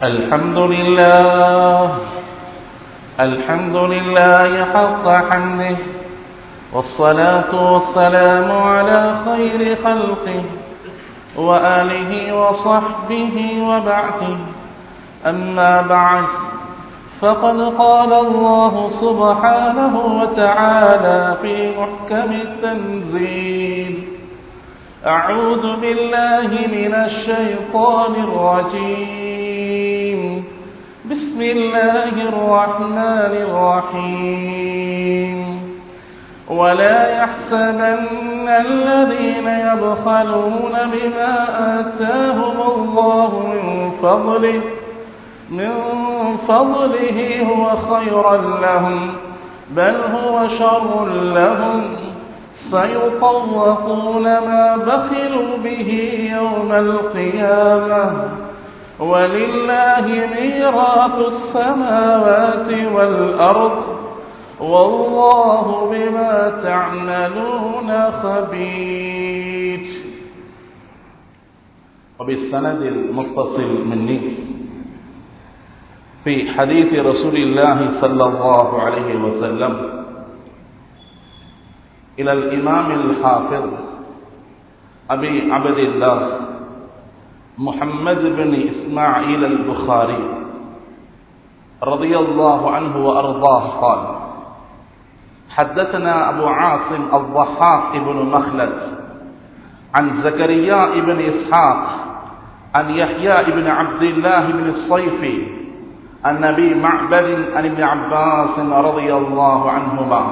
الحمد لله الحمد لله حق حمده والصلاة والسلام على خير خلقه وآله وصحبه وبعثه أما بعد فقد قال الله سبحانه وتعالى في محكم التنزيل أعوذ بالله من الشيطان الرجيم بسم الله الرحمن الرحيم ولا يحسبن الذين يبخلون بما آتاهم الله من فضله من فضله هو خيرا لهم بل هو شر لهم سيطوقون ما بخلوا به يوم القيامة ولله ميراث السماوات والأرض والله بما تعملون خبير وبالسند المتصل مني في حديث رسول الله صلى الله عليه وسلم إلى الإمام الحافظ أبي عبد الله محمد بن إسماعيل البخاري رضي الله عنه وأرضاه قال حدثنا أبو عاصم الضحاك بن مخلد عن زكريا بن إسحاق عن يحيى بن عبد الله بن الصيفي عن أبي معبد عن ابن عباس رضي الله عنهما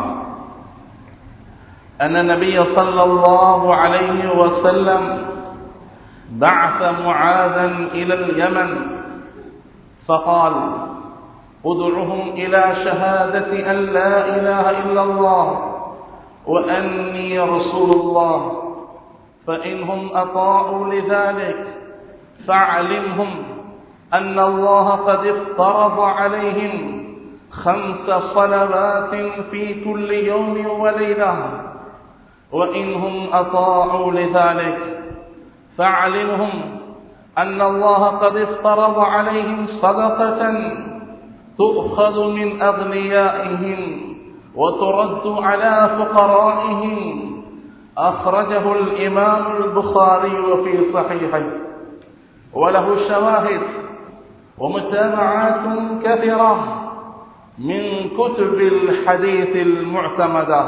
أن النبي صلى الله عليه وسلم بعث معاذا إلى اليمن فقال ادعهم إلى شهادة أن لا إله إلا الله وأني رسول الله فإنهم أطاعوا لذلك فاعلمهم أن الله قد افترض عليهم خمس صلوات في كل يوم وليلة وإنهم أطاعوا لذلك فاعلمهم أن الله قد افترض عليهم صدقة تؤخذ من أغنيائهم وترد على فقرائهم أخرجه الإمام البخاري في صحيحه وله شواهد ومتابعات كثيرة من كتب الحديث المعتمدة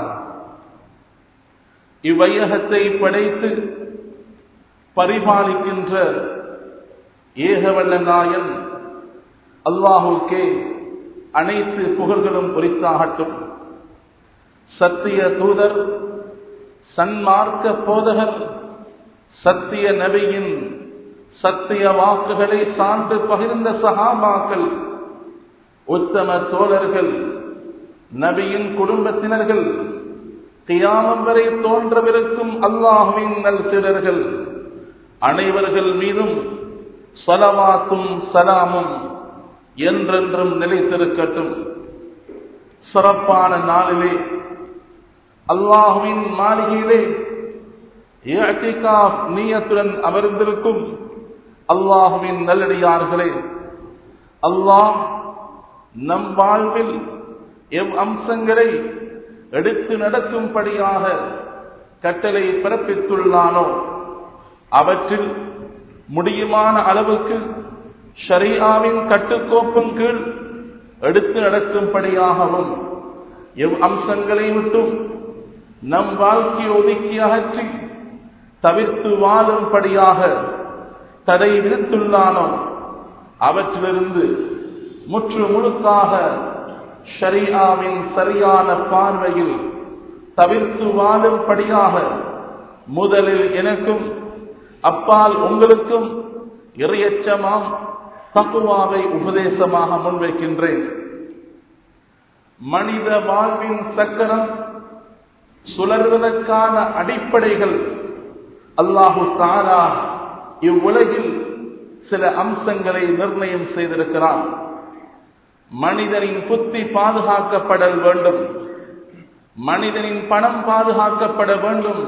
இவ்வையகத்தை படைத்து பரிபாலிக்கின்ற ஏகவல்ல நாயன் அல்லாஹுக்கே அனைத்து புகழ்களும் குறித்தாகட்டும் சத்திய தூதர் சன்மார்க்க போதகர் சத்திய நபியின் சத்திய வாக்குகளை சார்ந்து பகிர்ந்த சகாபாக்கள் உத்தம தோழர்கள் நபியின் குடும்பத்தினர்கள் கியாமம் வரை தோன்றவிருக்கும் அல்லாஹுவின் நல் சிலர்கள் அனைவர்கள் மீதும் சலவாத்தும் சலாமும் என்றென்றும் நிலைத்திருக்கட்டும் சிறப்பான நாளிலே அல்லாஹுவின் மாளிகையிலே நீயத்துடன் அமர்ந்திருக்கும் அல்லாஹுவின் நல்லடியார்களே அல்லாஹ் நம் வாழ்வில் எவ் அம்சங்களை எடுத்து நடக்கும்படியாக கட்டளை பிறப்பித்துள்ளானோ அவற்றில் முடியுமான அளவுக்கு ஷரியாவின் கட்டுக்கோப்பின் கீழ் எடுத்து நடக்கும்படியாகவும் எவ் அம்சங்களை விட்டும் நம் வாழ்க்கையை ஒதுக்கி அகற்றி தவிர்த்து வாழும்படியாக தடை விதித்துள்ளானோ அவற்றிலிருந்து முற்று முழுக்காக ஷரியாவின் சரியான பார்வையில் தவிர்த்து வாழும்படியாக முதலில் எனக்கும் அப்பால் உங்களுக்கும் இறையச்சமாம் தக்குவாவை உபதேசமாக முன்வைக்கின்றேன் மனித வாழ்வின் சக்கரம் சுழல்வதற்கான அடிப்படைகள் அல்லாஹு தாலா இவ்வுலகில் சில அம்சங்களை நிர்ணயம் செய்திருக்கிறான் மனிதனின் புத்தி பாதுகாக்கப்படல் வேண்டும் மனிதனின் பணம் பாதுகாக்கப்பட வேண்டும்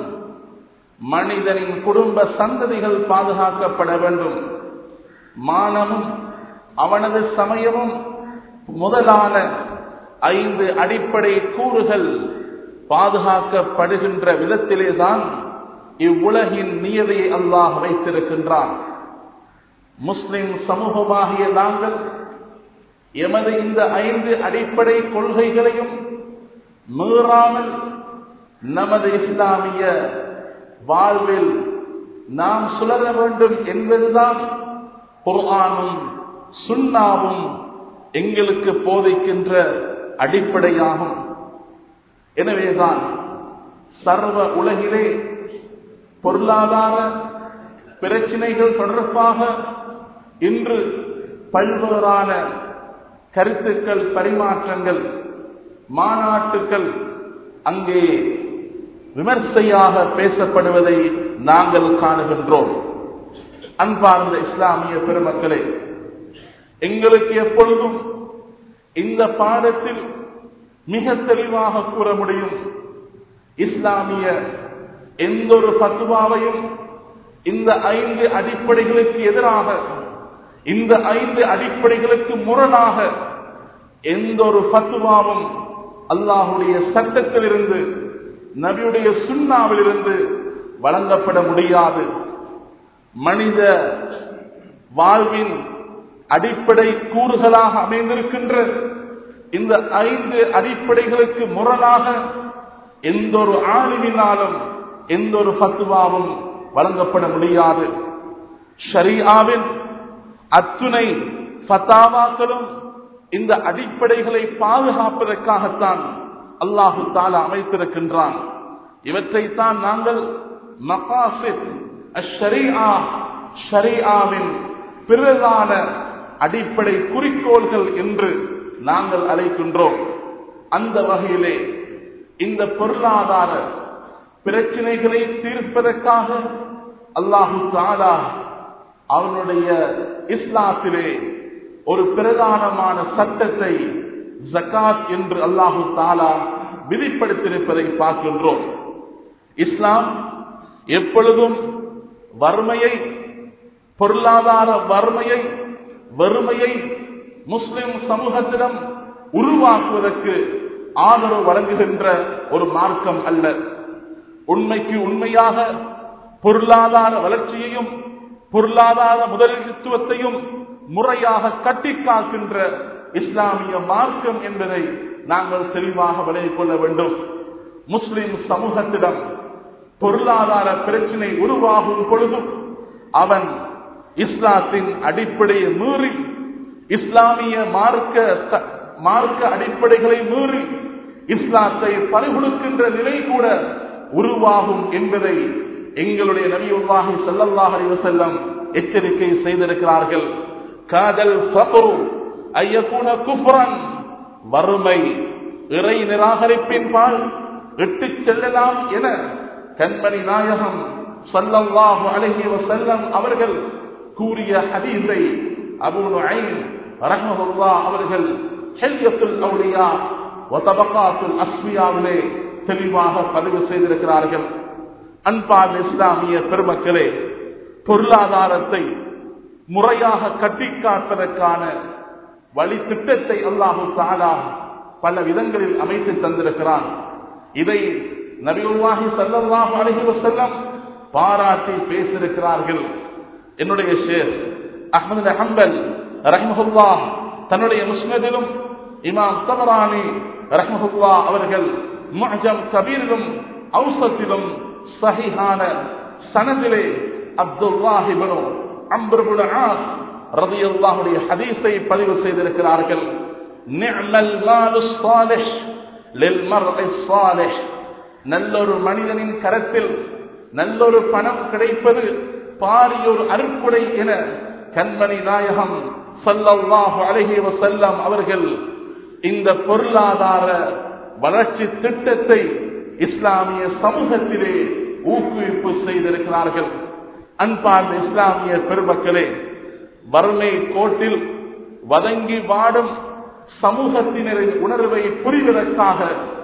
மனிதனின் குடும்ப சந்ததிகள் பாதுகாக்கப்பட வேண்டும் மானமும் அவனது சமயமும் முதலான ஐந்து அடிப்படை கூறுகள் பாதுகாக்கப்படுகின்ற விதத்திலேதான் இவ்வுலகின் நியதியை அல்லாஹ் வைத்திருக்கின்றான் முஸ்லிம் சமூகமாகிய நாங்கள் எமது இந்த ஐந்து அடிப்படை கொள்கைகளையும் மீறாமல் நமது இஸ்லாமிய வாழ்வில் நாம் சுழல வேண்டும் என்பதுதான் குர்ஆனும் சுண்ணாவும் எங்களுக்கு போதிக்கின்ற அடிப்படையாகும் எனவேதான் சர்வ உலகிலே பொருளாதார பிரச்சினைகள் தொடர்பாக இன்று பல்வேறான கருத்துக்கள் பரிமாற்றங்கள் மாநாட்டுக்கள் அங்கே விமர்சையாக பேசப்படுவதை நாங்கள் காணுகின்றோம் அன்பார்ந்த இஸ்லாமிய பெருமக்களே எங்களுக்கு எப்பொழுதும் இந்த பாடத்தில் மிக தெளிவாக கூற முடியும் இஸ்லாமிய எந்த ஒரு பத்துவாவையும் இந்த ஐந்து அடிப்படைகளுக்கு எதிராக இந்த ஐந்து அடிப்படைகளுக்கு முரணாக எந்த ஒரு பத்துவாவும் அல்லாஹுடைய சட்டத்திலிருந்து நபியுடைய சுண்ணாவிலிருந்து வழங்கப்பட முடியாது மனித வாழ்வின் அடிப்படை கூறுகளாக அமைந்திருக்கின்ற இந்த ஐந்து அடிப்படைகளுக்கு முரணாக எந்த ஒரு ஆளுமினாலும் எந்த ஒரு பத்துவாவும் வழங்கப்பட முடியாது ஷரியாவின் அத்துணை ஃபத்தாவாக்களும் இந்த அடிப்படைகளை பாதுகாப்பதற்காகத்தான் அல்லாஹு தாலா அமைத்திருக்கின்றான் இவற்றைத்தான் நாங்கள் மகாசித் அஷரியா ஷரியாவின் பிரதான அடிப்படை குறிக்கோள்கள் என்று நாங்கள் அழைக்கின்றோம் அந்த வகையிலே இந்த பொருளாதார பிரச்சனைகளை தீர்ப்பதற்காக அல்லாஹு தாலா அவனுடைய இஸ்லாத்திலே ஒரு பிரதானமான சட்டத்தை ஜக்காத் என்று அல்லாஹு தாலா விதிப்படுத்தியிருப்பதை பார்க்கின்றோம் இஸ்லாம் எப்பொழுதும் வறுமையை பொருளாதார வறுமையை வறுமையை முஸ்லிம் சமூகத்திடம் உருவாக்குவதற்கு ஆதரவு வழங்குகின்ற ஒரு மார்க்கம் அல்ல உண்மைக்கு உண்மையாக பொருளாதார வளர்ச்சியையும் பொருளாதார முதலீட்டுவத்தையும் முறையாக கட்டி காக்கின்ற இஸ்லாமிய மார்க்கம் என்பதை நாங்கள் தெளிவாக விலகிக் கொள்ள வேண்டும் முஸ்லிம் சமூகத்திடம் பொருளாதார பிரச்சினை உருவாகும் பொழுதும் அவன் இஸ்லாத்தின் அடிப்படையை மீறி இஸ்லாமிய மார்க்க மார்க்க அடிப்படைகளை மீறி இஸ்லாத்தை பறிகொடுக்கின்ற நிலை கூட உருவாகும் என்பதை எங்களுடைய நபியுல்லாஹி ஸல்லல்லாஹு அலைஹி வஸல்லம் எச்சரிக்கை செய்திருக்கிறார்கள் காதல் ஃபக்ரு ஐயகுன குஃப்ரன் வறுமை இறை நிராகரிப்பின் பால் இட்டுச் செல்லலாம் என கண்மணி நாயகம் ஸல்லல்லாஹு அலைஹி வஸல்லம் அவர்கள் கூறிய ஹதீஸை அபூ நுஐம் ரஹ்மஹுல்லாஹ் அவர்கள் ஹில்யத்துல் அவுலியா வ தபகாத்துல் அஸ்மியாவிலே தெளிவாக பதிவு செய்திருக்கிறார்கள் அன்பான இஸ்லாமிய பெருமக்களே பொருளாதாரத்தை முறையாக கட்டி காப்பதற்கான வழி திட்டத்தை அல்லாஹு தாலா பல விதங்களில் அமைத்து தந்திருக்கிறான் இதை நபியுல்லாஹி ஸல்லல்லாஹு அலைஹி வஸல்லம் பாராட்டி பேசியிருக்கிறார்கள் என்னுடைய ஷேர் அஹ்மது ஹம்பல் ரஹ்மஹுல்லாஹ் தன்னுடைய முஸ்னதிலும் இமாம் தபரானி ரஹ்மஹுல்லா அவர்கள் முஅஜம் கபீரிலும் ஔசத்திலும் சஹிஹான சனதிலே அப்துல்லாஹி இப்னு அம்ர் இப்னு ஆஸ் ரலியல்லாஹுடைய ஹதீஸை பதிவு செய்திருக்கிறார்கள் நிஅமல் மாலு ஸாலிஹ் லில் மர்இ ஸாலிஹ் நல்லொரு மனிதனின் கரத்தில் நல்லொரு பணம் கிடைப்பது பாரியொரு அருட்கொடை என கண்மணி நாயகம் சல்லல்லாஹு அலைஹி வஸல்லம் அவர்கள் இந்த பொருளாதார வளர்ச்சி திட்டத்தை இஸ்லாமிய சமூகத்திலே ஊக்குவிப்பு செய்திருக்கிறார்கள் அன்பார்ந்த இஸ்லாமிய பெருமக்களே வறுமை கோட்டில் வதங்கி வாடும் சமூகத்தினரின் உணர்வை புரிவதற்காக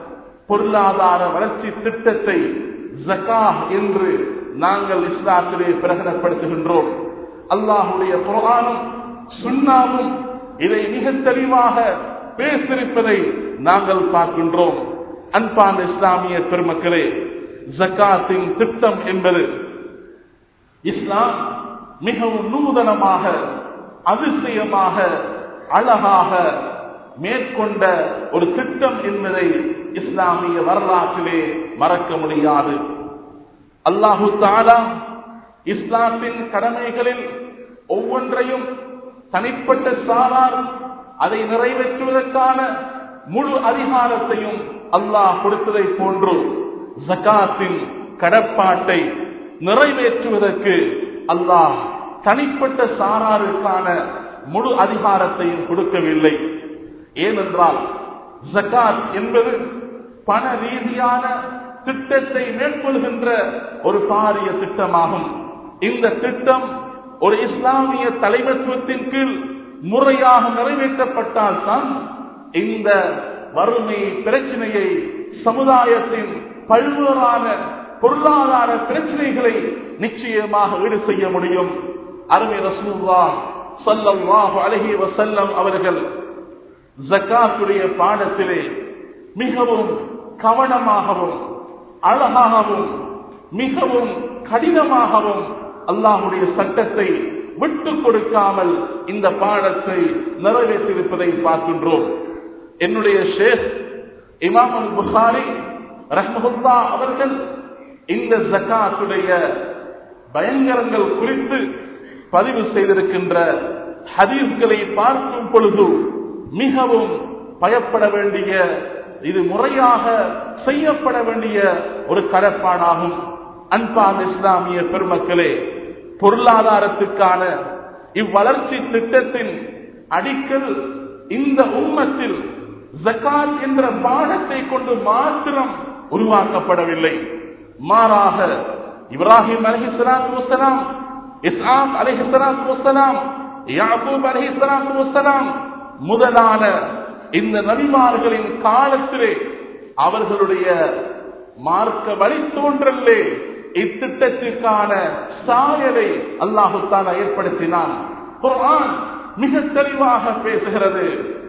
பொருளாதார வளர்ச்சி திட்டத்தை ஜக்கா என்று நாங்கள் இஸ்லாத்திலே பிரகடனப்படுத்துகின்றோம் அல்லாஹுடைய குரானும் சுண்ணாவும் இதை மிக தெளிவாக பேசியிருப்பதை நாங்கள் பார்க்கின்றோம் அன்பான இஸ்லாமிய பெருமக்களே ஜக்காத்தின் திட்டம் என்பது இஸ்லாம் மிகவும் நூதனமாக அதிசயமாக அழகாக மேற்கொண்ட ஒரு திட்டம் என்பதை இஸ்லாமிய வரலாற்றிலே மறக்க முடியாது அல்லாஹு தாலா இஸ்லாத்தின் கடமைகளில் ஒவ்வொன்றையும் தனிப்பட்ட சாரார் அதை நிறைவேற்றுவதற்கான முழு அதிகாரத்தையும் அல்லாஹ் கொடுத்ததை போன்று ஜகாத்தின் கடப்பாட்டை நிறைவேற்றுவதற்கு அல்லாஹ் தனிப்பட்ட சாராருக்கான முழு அதிகாரத்தையும் கொடுக்கவில்லை ஏனென்றால் ஜகாத் என்பது பண ரீதியான திட்டத்தை மேற்கொள்கின்ற ஒரு பாரிய திட்டமாகும் இந்த திட்டம் ஒரு இஸ்லாமிய தலைமைத்துவத்தின் கீழ் முறையாக நிறைவேற்றப்பட்டால் தான் இந்த வறுமை பிரச்சனையை சமுதாயத்தின் பல்வேறான பொருளாதார பிரச்சனைகளை நிச்சயமாக ஈடு செய்ய முடியும் அருமை ரசூல்லா சல்லல்லாஹு அலைஹி வஸல்லம் அவர்கள் ஜக்காத்துடைய பாடத்திலே மிகவும் கவனமாகவும் அழகாகவும் மிகவும் கடினமாகவும் அல்லாஹுடைய சட்டத்தை விட்டு கொடுக்காமல் இந்த பாடத்தை நிறைவேற்றியிருப்பதை பார்க்கின்றோம் என்னுடைய ஷேக் இமாம் அல் புகாரி ரஹ்மஹுல்லா அவர்கள் இந்த ஜக்காத்துடைய பயங்கரங்கள் குறித்து பதிவு செய்திருக்கின்ற ஹதீஸ்களை பார்க்கும் பொழுது மிகவும் பயப்பட வேண்டிய இது முறையாக செய்யப்பட வேண்டிய ஒரு கடப்பாடாகும் அன்பான இஸ்லாமிய பெருமக்களே பொருளாதாரத்துக்கான இவ்வளர்ச்சி திட்டத்தின் அடிக்கல் இந்த உம்மத்தில் ஜக்காத் என்ற பாடத்தை கொண்டு மாத்திரம் உருவாக்கப்படவில்லை மாறாக இப்ராஹிம் அலஹிஸ்லாத்து வசலாம் இஸ்லாம் அலஹிஸ்லாத்து வசலாம் யாக்கூப் அலஹிஸ்லாத்து வசலாம் முதலான இந்த நபிமார்களின் காலத்திலே அவர்களுடைய மார்க்க வழித்தோன்றலே இத்திட்டத்திற்கான சாயலை அல்லாஹு தாலா ஏற்படுத்தினான் குர்ஆன் மிக தெளிவாக பேசுகிறது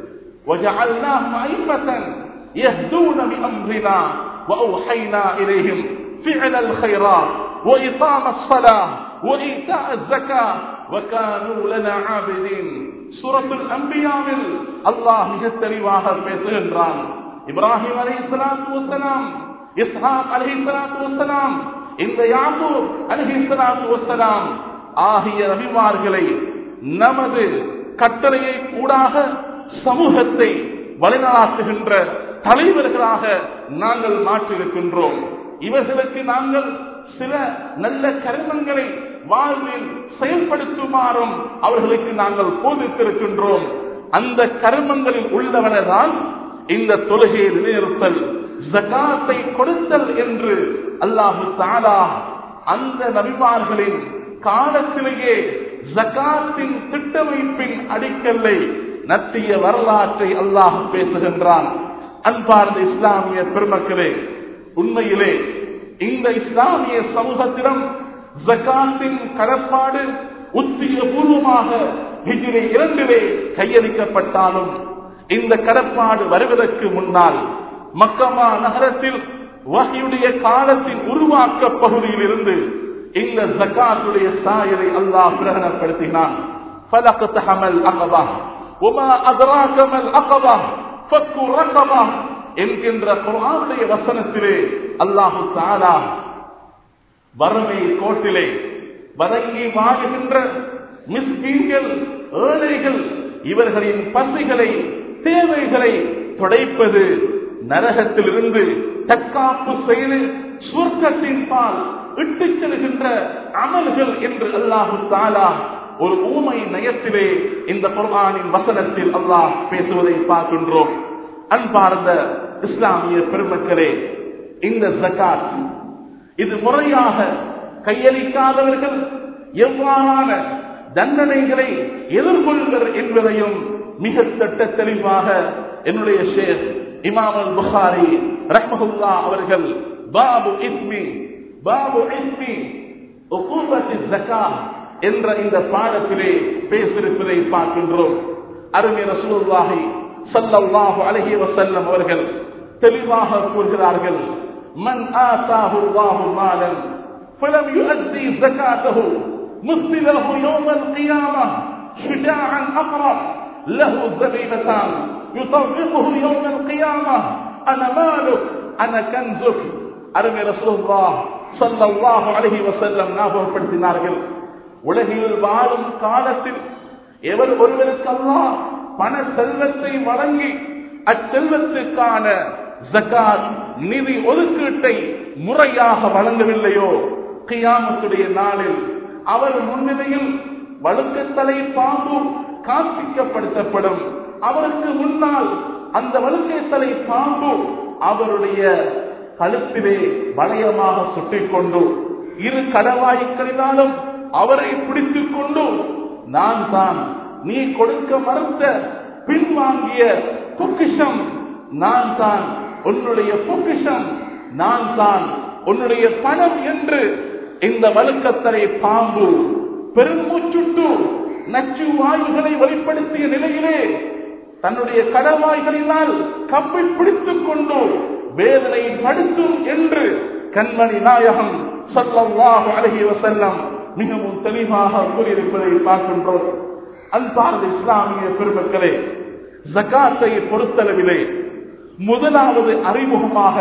وجعلناهم أئمة يهدون بأمرنا وأوحينا إليهم فعل الخيرات وإقام الصلاة وإيتاء الزكاة وكانوا لنا عابدين سورة الأنبياء الله மிக தெளிவாக பேசுகின்றான் இப்ராஹிம் அலைஹிஸ்ஸலாத்து வஸ்ஸலாம் இஸ்ஹாக் அலைஹிஸ்ஸலாத்து வஸ்ஸலாம் இந்த யாக்கூப் அலைஹிஸ்ஸலாத்து வஸ்ஸலாம் ஆகிய நபிமார்களை நமது கட்டளையை கூடாக சமூகத்தை வழிநடாத்துகின்ற தலைவர்களாக நாங்கள் மாற்றிருக்கின்றோம் இவர்களுக்கு நாங்கள் சில நல்ல கருமங்களை வாழ்வில் செயல்படுத்துமாறும் அவர்களுக்கு நாங்கள் போதித்திருக்கின்றோம் அந்த கருமங்களில் உள்ளவனதான் இந்த தொழுகையை நிலைநிறுத்தல் ஜகாத்தை கொடுத்தல் என்று அல்லாஹு தாலா அந்த நபிமார்களின் காலத்திலேயே ஜகாத்தின் திட்டமைப்பின் அடிக்கல்லை நத்திய வரலாற்றை அல்லாஹ் பேசுகின்றான் அன்பார்ந்த இஸ்லாமிய பெருமக்களே உண்மையிலே இந்த இஸ்லாமிய சமூகத்திடம் ஜகாத்தின் கடப்பாடு உத்திய பூர்வமாக ஹிஜிரி இரண்டிலே கையளிக்கப்பட்டாலும் இந்த கடப்பாடு வருவதற்கு முன்னால் மக்கமா நகரத்தில் வகையுடைய காலத்தின் உருவாக்க பகுதியில் இருந்து இந்த ஜக்காத்துடைய சாயலை அல்லாஹ் பிரகடனப்படுத்தினான் ஃபலக்தஹமல் அகபா உமா அத்ராகமல் அகபா ஃபக்கு ரகபா என்கின்ற குர்ஆனுடைய வசனத்திலே அல்லாஹு தஆலா வறுமை கோட்டிலே வதங்கி வாழுகின்ற மிஸ்கீன்கள் ஏழைகள் இவர்களின் பசிகளை தேவைகளை துடைப்பது நரகத்திலிருந்து தற்காப்பு செய்து சுவர்க்கத்தின் பால் இட்டுச் செல்கின்ற அமல்கள் என்று அல்லாஹு தாலா ஒரு ஊமை நயத்திலே இந்த குர்ஆனின் வசனத்தில் அல்லாஹ் பேசுவதை பார்க்கின்றோம் அன்பார்ந்த இஸ்லாமிய பெருமக்களே இந்த ஜகாத் இது முறையாக கையளிக்காதவர்கள் எவ்வாறான தண்டனைகளை எதிர்கொள்வர் என்பதையும் மிக திட்ட தெளிவாக என்னுடைய ஷேர் இமாம் அல் புகாரி ரஹ்மஹுல்லா அவர்கள் பாபு இஸ்மி பாபு இஸ்மி உகூபத்தி ஜக்கா என்ற இந்த பாடத்திலே பேசியிருப்பதை பார்க்கின்றோம் அருமை ரசூலுல்லாஹி ஸல்லல்லாஹு அலைஹி வஸல்லம் அவர்கள் தெளிவாக கூறுகிறார்கள் மன் ஆதாஹு அல்லாஹு மாலன் فلم يؤدي زكاته مثل له يوم القيامة شجاعا أقرأ له زبيبتان يطرقه يوم القيامة أنا مالك أنا كنزك أرمي رسول الله صلى الله عليه وسلم ஞாபகப்படுத்தினார்கள் உலகில் வாழும் காலத்தில் எவர் ஒருவருக்கு அல்லாஹ் பண செல்வத்தை வழங்கி அச்செல்வத்துக்கான ஜகாத் நிதி ஒதுக்கீட்டை முறையாக வழங்கவில்லையோ கியாமத்துடைய நாளில் அவர் முன்னிலையில் வழுக்கத்தலை பாம்பு காட்சிக்கப்படுத்தப்படும் அவருக்கு முன்னால் அந்த வழுக்கத்தலை பாம்பு அவருடைய கழுத்திலே வளையமாக சுட்டிக் கொண்டு இரு கடவாய்க்களினாலும் அவரை பிடித்துக் கொண்டு நான் தான் நீ கொடுக்க மறுத்த பின்வாங்கிய பொக்கிஷம் நான் தான் உன்னுடைய பொக்கிஷம் நான் தான் உன்னுடைய பணம் என்று இந்த வழுக்கத்தரை பாம்பு பெருமூச்சுட்டு நச்சு வாயுகளை வெளிப்படுத்திய நிலையிலே தன்னுடைய கடவாய்களினால் கப்பை பிடித்துக் கொண்டு வேதனை படுத்தும் என்று கண்மணி நாயகம் சொல்லவாக அழகிய வசல்லம் மிகவும் தெளிவாக கூறியிருப்பதை பார்க்கின்றோம் அன்பார்ந்த இஸ்லாமிய பெருமக்களே ஜகாத்தை பொறுத்தளவிலே முதலாவது அறிமுகமாக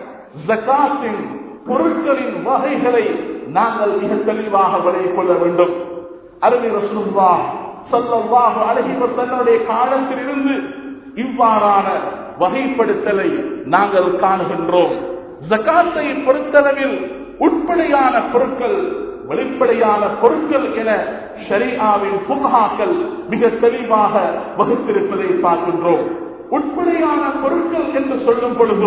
ஜகாத்தின் பொருட்களின் வகைகளை நாங்கள் மிக தெளிவாக விளைய கொள்ள வேண்டும் அருமை ரசூல்லா சொல்லவாக அழகி தன்னுடைய காலத்தில் இருந்து இவ்வாறான வகைப்படுத்தலை நாங்கள் காணுகின்றோம் ஜகாத்தை பொறுத்தளவில் உட்படையான பொருட்கள் வெளிப்படையான பொருட்கள் என ஷரியாவின் புகாக்கள் மிக தெளிவாக வகுத்திருப்பதை பார்க்கின்றோம் உட்படையான பொருட்கள் என்று சொல்லும் பொழுது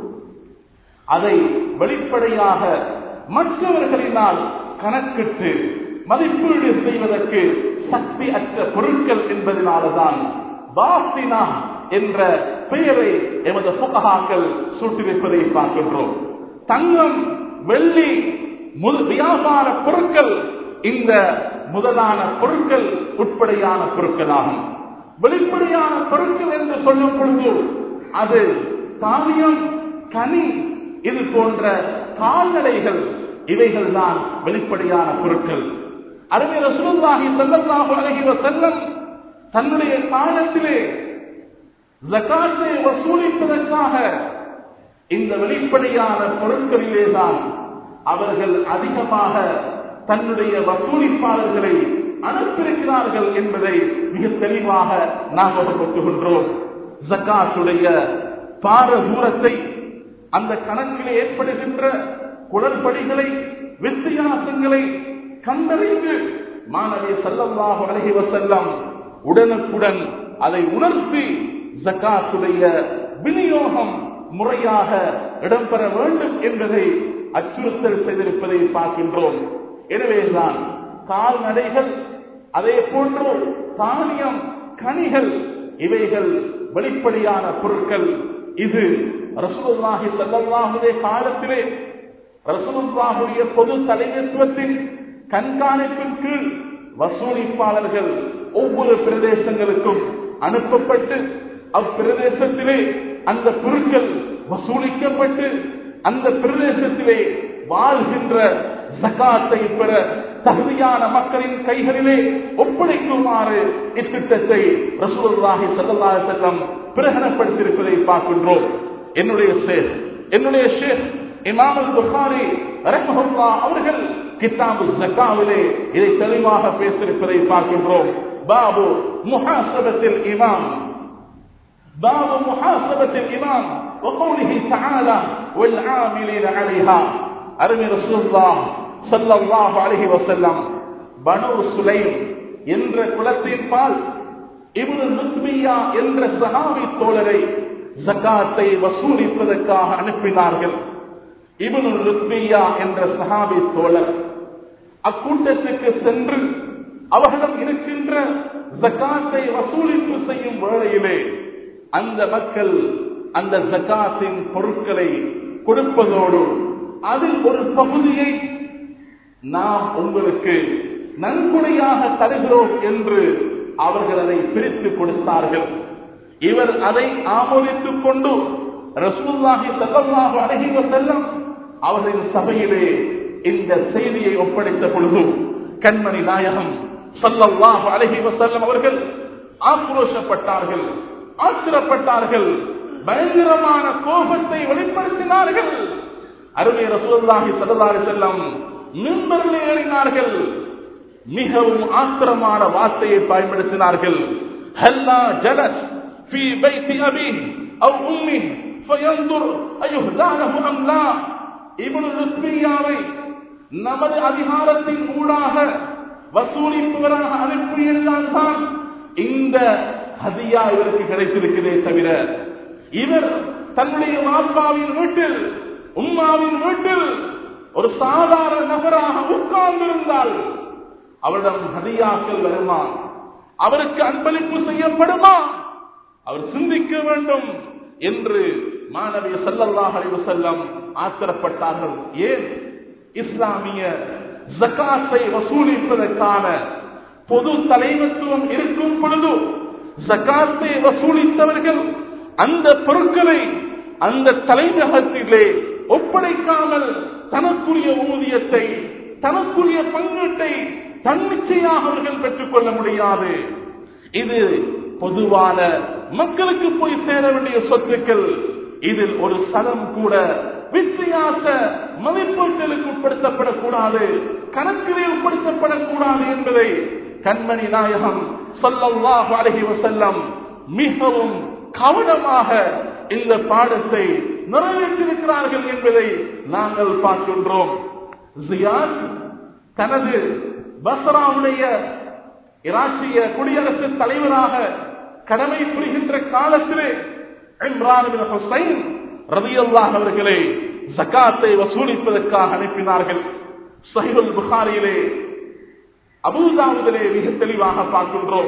அதை வெளிப்படையாக மற்றவர்களினால் கணக்கிட்டு மதிப்பீடு செய்வதற்கு சக்தி அற்ற பொருட்கள் என்பதனால்தான் பாசினா என்ற பெயரை எமது புககாக்கள் சூட்டிருப்பதை பார்க்கின்றோம் தங்கம் வெள்ளி வியாபார பொருட்கள் இந்த முதலான பொருட்கள் உட்படையான பொருட்களாகும் வெளிப்படையான பொருட்கள் என்று சொல்லும் பொழுது அது தானியம் கனி இது போன்ற கால்நடைகள் இவைகள் தான் வெளிப்படையான பொருட்கள் அருமை ரசூலுல்லாஹி ஸல்லல்லாஹு அலைஹி வஸல்லம் தன்னுடைய காலத்திலே ஜகாத்தை வசூலிப்பதற்காக இந்த வெளிப்படையான பொருட்களிலே தான் அவர்கள் அதிகமாக தன்னுடைய வசூலிப்பாளர்களை அனுப்பியிருக்கிறார்கள் என்பதை மிக தெளிவாக நாம் ஒப்புக்கொள்கின்றோம் ஜக்காத்துடைய பார தூரத்தை அந்த கணக்கில் ஏற்படுகின்ற குளறுபடிகளை வித்தியாசங்களை கண்டறிந்து மாணவி செல்லல்லாக அழகி வசல்லம் உடனுக்குடன் அதை உணர்த்தி ஜக்காத்துடைய விநியோகம் முறையாக இடம்பெற வேண்டும் என்பதை அச்சுறுத்தல் செய்திருப்பதை பார்க்கின்றோம் எனவேதான் கால்நடைகள் அதே போன்று தானியம் கனிகள் இவைகள் வெளிப்படையான பொருட்கள் இது ரசூலுல்லாஹி ஸல்லல்லாஹுடைய காலத்திலே ரசூலுல்லாஹுடைய பொது தலைமைத்துவத்தின் கண்காணிப்பின் கீழ் வசூலிப்பாளர்கள் ஒவ்வொரு பிரதேசங்களுக்கும் அனுப்பப்பட்டு அப்பிரதேசத்திலே அந்த பொருட்கள் வசூலிக்கப்பட்டு அந்த பிரதேசத்திலே வாழ்கின்ற ஜகாத்தை பெற தகுதியான மக்களின் கைகளிலே ஒப்படைக்குமாறு இத்திட்டத்தை ரசூலுல்லாஹி ஸல்லல்லாஹு அலைஹி வஸல்லம் பிரகடனப்படுத்தியிருப்பதை பார்க்கின்றோம் என்னுடைய ஷேக் என்னுடைய ஷேக் இமாம் அல் புகாரி ரஹ்மஹுல்லா அவர்கள் கிதாபு ஜக்காவிலே இதை தெளிவாக பேசியிருப்பதை பார்க்கின்றோம் பாபு முஹாசபத்தில் இமாம் باب محاسبة الإمام وقوله تعالى والعاملين عليها أرمي رسول الله صلى الله عليه وسلم பனு சுலைம் என்ற குலத்தின் பால் இவரு நுஸ்மியா என்ற சஹாபி தோழரை ஜக்காத்தை வசூலிப்பதற்காக அனுப்பினார்கள் இவனு லுத்மியா என்ற சஹாபி தோழர் அக்கூட்டத்துக்கு சென்று அவர்களிடம் இருக்கின்ற ஜக்காத்தை வசூலிப்பு செய்யும் வேளையிலே அந்த மக்கள் அந்த ஜக்காத்தின் பொருட்களை கொடுப்பதோடு அதில் ஒரு பகுதியை நாம் உங்களுக்கு நன்கொடையாக தருகிறோம் என்று அவர்கள் அதை பிரித்து கொடுத்தார்கள் இவர் அதை ஆமோதித்துக் கொண்டு ரசூல்லாஹி ஸல்லல்லாஹு அலைஹி வஸல்லம் அவர்களின் சபையிலே இந்த செய்தியை ஒப்படைத்த பொழுது கண்மணி நாயகம் ஸல்லல்லாஹு அலைஹி வஸல்லம் அவர்கள் ஆக்ரோஷப்பட்டார்கள் ஆத்திரப்பட்டார்கள் பயங்கரமான கோபத்தை வெளிப்படுத்தினார்கள் அருமை ரசூலுல்லாஹி ஸல்லல்லாஹு அலைஹி வஸல்லம் மிம்பரில் ஏறினார்கள் மிகவும் ஆத்திரமான வார்த்தையை பயன்படுத்தினார்கள் ஹல்லா ஜலஸ் في بيت أبيه أو أمه فينظر أيهدانه أم لا இப்னு லுத்பியாவை நமது அதிகாரத்தின் ஊடாக வசூலிப்பவராக அனுப்பியதுதான் தான் இந்த ஹதியா இவருக்கு கிடைத்திருக்கிறதே தவிர இவர் தன்னுடைய வாப்பாவின் வீட்டில் உம்மாவின் வீட்டில் ஒரு சாதாரண நபராக உட்கார்ந்திருந்தால் அவரிடம் ஹதியாக்கள் வருமா அவருக்கு அன்பளிப்பு செய்யப்படுமா அவர் சிந்திக்க வேண்டும் என்று மாணவி சல்லல்லாஹ் அலைஹி வஸல்லம் ஆத்திரப்பட்டார்கள் ஏன் இஸ்லாமிய ஜகாத்தை வசூலிப்பதற்கான பொது தலைமைத்துவம் இருக்கும் பொழுது ஜகாத்தை வசூலித்தவர்கள் அந்த பொருட்களை அந்த தலைநகரத்திலே ஒப்படைக்காமல் தனக்குரிய ஊதியத்தை தனக்குரிய பங்கீட்டை தன்னிச்சையாக அவர்கள் பெற்றுக்கொள்ள முடியாது இது பொதுவான மக்களுக்கு போய் சேர வேண்டிய சொத்துக்கள் இதில் ஒரு சதம் கூட வித்தியாச மதிப்பீட்டுகளுக்கு உட்படுத்தப்படக்கூடாது கணக்கிலே உட்படுத்தப்படக்கூடாது என்பதை கண்மணி நாயகம் சொல்லல்லாஹு அலைஹி வஸல்லம் மிகவும் கவனமாக இந்த பாடத்தை நிறைவேற்றிருக்கிறார்கள் என்பதை நாங்கள் பார்க்கின்றோம் ஜியாத் தனது பஸ்ராவுடைய இராச்சிய குடியரசுத் தலைவராக கடமை புரிகின்ற காலத்திலே இம்ரான் பின் ஹுசைன் ரலியல்லாஹு அவர்களை ஜகாத்தை வசூலிப்பதற்காக அனுப்பினார்கள் சஹிபுல் புகாரியிலே அபூதாவுதிலே மிக தெளிவாக பார்க்கின்றோம்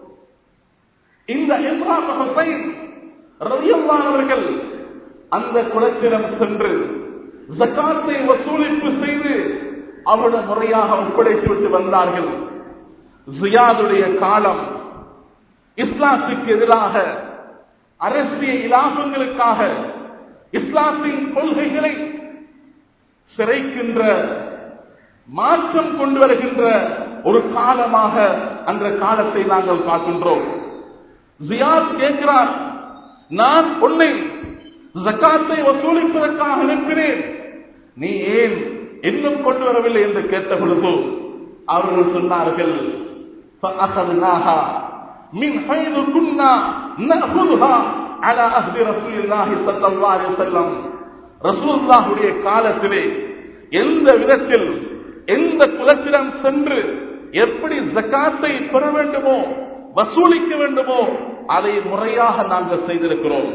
இந்த இம்ரான் ஹுசைன் ரலியல்லாஹு அவர்கள் அந்த குலத்திடம் சென்று ஜகாத்தை வசூலிப்பு செய்து அவருடைய முறையாக ஒப்படைத்து விட்டு வந்தார்கள் ஜியாதுடைய காலம் இஸ்லாத்துக்கு எதிராக அரசியல் இலாபங்களுக்காக இஸ்லாத்தின் கொள்கைகளை சிறைக்கின்ற மாற்றம் கொண்டு வருகின்ற ஒரு காலமாக அந்த காலத்தை நாங்கள் பார்க்கின்றோம் ஜியாத் கேட்கிறார் நான் உன்னை ஜக்காத்தை வசூலிப்பதற்காக அனுப்பினேன் நீ ஏன் இன்னும் கொண்டு வரவில்லை என்று கேட்ட பொழுது அவர்கள் சொன்னார்கள் فأخذناها من حيث كنا نأخذها على أهل رسول الله صلى الله عليه وسلم رسول الله உடைய காலத்திலே எந்த விதத்தில் எந்த குலத்திடம் சென்று எப்படி ஜக்காத்தை பெற வேண்டுமோ வசூலிக்க வேண்டுமோ அதை முறையாக நாங்கள் செய்திருக்கிறோம்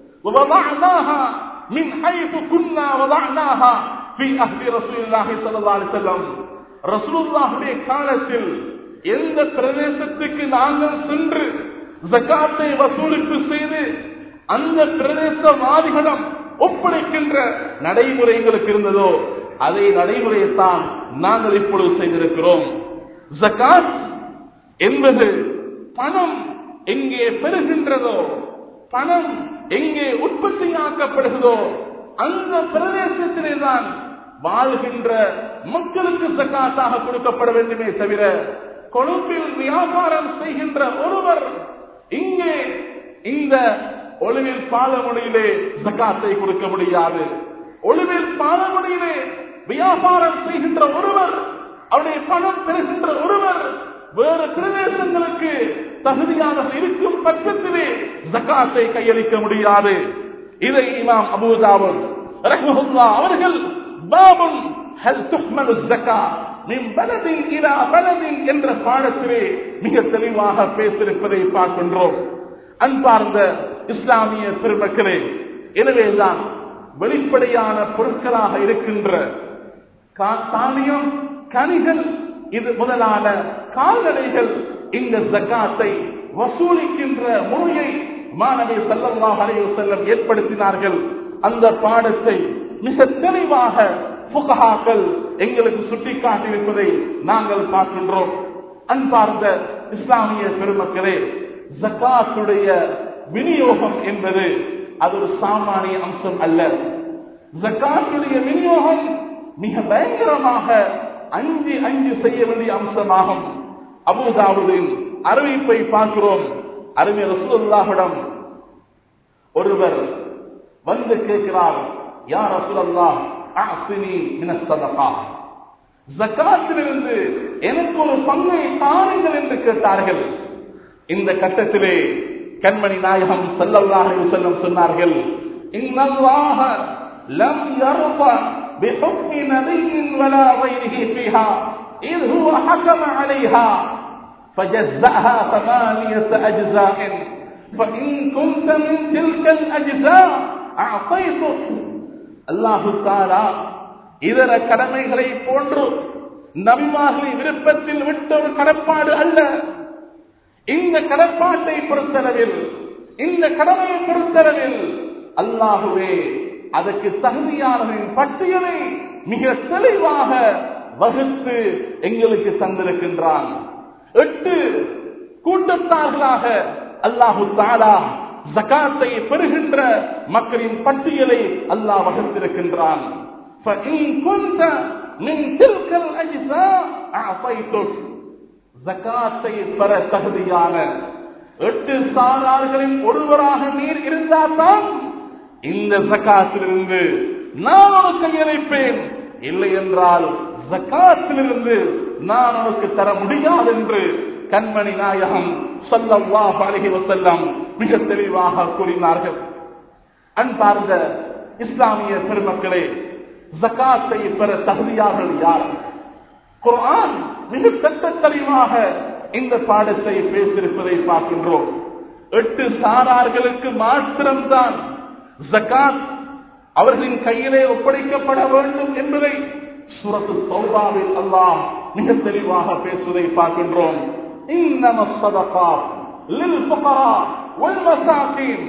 ووضعناها من حيث كنا وضعناها في أهل رسول الله صلى الله عليه وسلم رسول الله காலத்தில் எந்த பிரதேசத்துக்கு நாங்கள் சென்று ஜக்காத்தை வசூலிப்பு செய்து அந்த பிரதேசவாதிகளிடம் ஒப்படைக்கின்ற நடைமுறை எங்களுக்கு இருந்ததோ அதை நடைமுறையைத்தான் நாங்கள் இப்பொழுது செய்திருக்கிறோம் ஜக்காத் என்பது பணம் எங்கே பெறுகின்றதோ பணம் எங்கே உற்பத்தியாக்கப்படுகிறதோ அந்த பிரதேசத்திலே தான் வாழ்கின்ற மக்களுக்கு சக்காத்தாக கொடுக்கப்பட வேண்டுமே தவிர கொழும்பில் வியாபாரம் செய்கின்ற ஒருவர் இங்கே இந்த ஒளிவில் பாலமுனையிலே சக்காத்தை கொடுக்க முடியாது ஒளிவில் பாலமுனையிலே வியாபாரம் செய்கின்ற ஒருவர் அவருடைய பணம் பெறுகின்ற ஒருவர் வேறு பிரதேசங்களுக்கு தகுதியாக இருக்கும் பட்சத்திலே ஜக்காத்தை கையளிக்க முடியாது இதை இமாம் அபூதாவன் ரஹ்மஹுல்லா அவர்கள் பாபுன் ஹல் துஹ்மனு ஜக்கா மின் பலதின் இலா பலதின் என்ற பாடத்திலே மிக தெளிவாக பேசியிருப்பதை பார்க்கின்றோம் அன்பார்ந்த இஸ்லாமிய பெருமக்களே எனவேதான் வெளிப்படையான பொருட்களாக இருக்கின்ற கா- தானியம் கனிகள் இது முதலான கால்நடைகள் இந்த ஜக்காத்தை வசூலிக்கின்ற முறையை மாணவி ஸல்லல்லாஹு அலைஹி வஸல்லம் ஏற்படுத்தினார்கள் அந்த பாடத்தை மிக தெளிவாக புகஹாக்கள் எங்களுக்கு சுட்டிக்காட்டியிருப்பதை நாங்கள் பார்க்கின்றோம் அன்பார்ந்த இஸ்லாமிய பெருமக்களே ஜக்காத்துடைய விநியோகம் என்பது அது ஒரு சாமானிய அம்சம் அல்ல ஜக்காத்துடைய விநியோகம் மிக பயங்கரமாக அஞ்சு அஞ்சு செய்ய வேண்டிய அம்சமாகும் அபுதாவுதின் அறிவிப்பை பார்க்கிறோம் அருமை ரசூலுல்லாஹிடம் ஒருவர் வந்து கேட்கிறார் யார் ரசூலுல்லாஹ் அஅ்தினி மின ஸதகா ஜக்காத்திலிருந்து எனக்கு ஒரு பங்கை தாருங்கள் என்று கேட்டார்கள் இந்த கட்டத்திலே கண்மணி நாயகம் ஸல்லல்லாஹு அலைஹி வஸல்லம் சொன்னார்கள் இன்னல்லாஹ லம் யர்ஃப بحكم نبي ولا غيره فيها إذ هو حكم عليها فجزأها ثمانية أجزاء فإن كنت من تلك الأجزاء أعطيتك الله تعالى இதர கடமைகளை போன்று நபிமார்களை விருப்பத்தில் விட்ட ஒரு கடப்பாடு அல்ல இந்த கடப்பாட்டை பொறுத்தளவில் இந்த கடமையை பொறுத்தளவில் அல்லாஹுவே அதற்கு தகுதியானவரின் பட்டியலை மிக தெளிவாக வகுத்து எங்களுக்கு தந்திருக்கின்றான் எட்டு கூட்டத்தார்களாக அல்லாஹு தாலா ஜகாத்தை பெறுகின்ற மக்களின் பட்டியலை அல்லாஹ் வகுத்திருக்கின்றான் فإن كنت من تلك الأجزاء أعطيتك ஜகாத்தை பெற தகுதியான எட்டு சாரார்களின் ஒருவராக நீர் இருந்தால்தான் இந்த ஜக்காத்திலிருந்து நான் உனக்கு கையளிப்பேன் இல்லை என்றால் ஜக்காத்திலிருந்து நான் உனக்கு தர முடியாது என்று கண்மணி நாயகம் சொல்லல்லாஹு அலைஹி வஸல்லம் மிக தெளிவாக கூறினார்கள் அன்பார்ந்த இஸ்லாமிய பெருமக்களே ஜக்காத்தை பெற தகுதியார்கள் யார் குர்ஆன் மிக சட்ட தெளிவாக இந்த பாடத்தை பேசியிருப்பதை பார்க்கின்றோம் எட்டு சாரார்களுக்கு மாத்திரம்தான் ஜக்காத் அவர்களின் கையிலே ஒப்படைக்கப்பட வேண்டும் என்பதை சுரத்து தௌபாவில் அல்லாஹ் மிக தெளிவாக பேசுவதை பார்க்கின்றோம் இன்னம الصدقات للفقراء والمساكين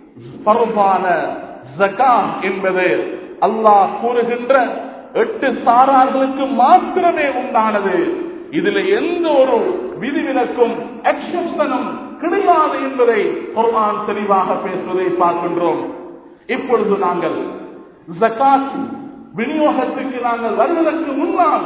பருவான ஜகாத் என்பது அல்லாஹ் கூறுகின்ற எட்டு சாரார்களுக்கு மாத்திரமே உண்டானது இதுல எந்த ஒரு விதிவிலக்கும் எக்ஸப்ஷனும் கிடையாது என்பதை குர்ஆன் தெளிவாக பேசுவதை பார்க்கின்றோம் இப்பொழுது நாங்கள் ஜகாத் விநியோகத்துக்கு நாங்கள் வருவதற்கு முன்னால்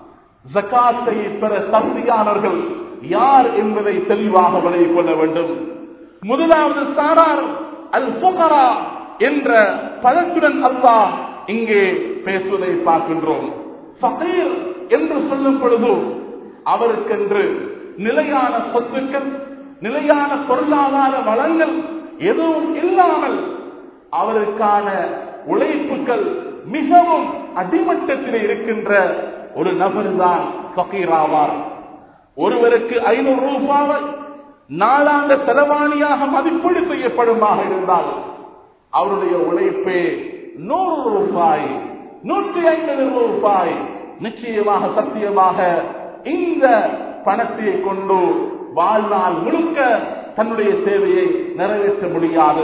ஜகாத்தை பெற தகுதியானவர்கள் யார் என்பதை தெளிவாக விலகிக் கொள்ள வேண்டும் முதலாவது சாரார் அல் புகரா என்ற பதத்துடன் அல்லாஹ் இங்கே பேசுவதை பார்க்கின்றோம் ஃபகீர் என்று சொல்லும் பொழுது அவருக்கென்று நிலையான சொத்துக்கள் நிலையான பொருளாதார வளங்கள் எதுவும் இல்லாமல் அவருக்கான உழைப்புகள் மிகவும் அடிமட்டத்தில் இருக்கின்ற ஒரு நபர் தான் ஃபகீராவார் ஒருவருக்கு ஐநூறு ரூபாவை நாளாந்த செலவாணியாக மதிப்பீடு செய்யப்படுமாக இருந்தால் அவருடைய உழைப்பே நூறு ரூபாய் நூற்றி ஐம்பது ரூபாய் நிச்சயமாக சத்தியமாக இந்த பணத்தை கொண்டு வாழ்நாள் முழுக்க தன்னுடைய சேவையை நிறைவேற்ற முடியாது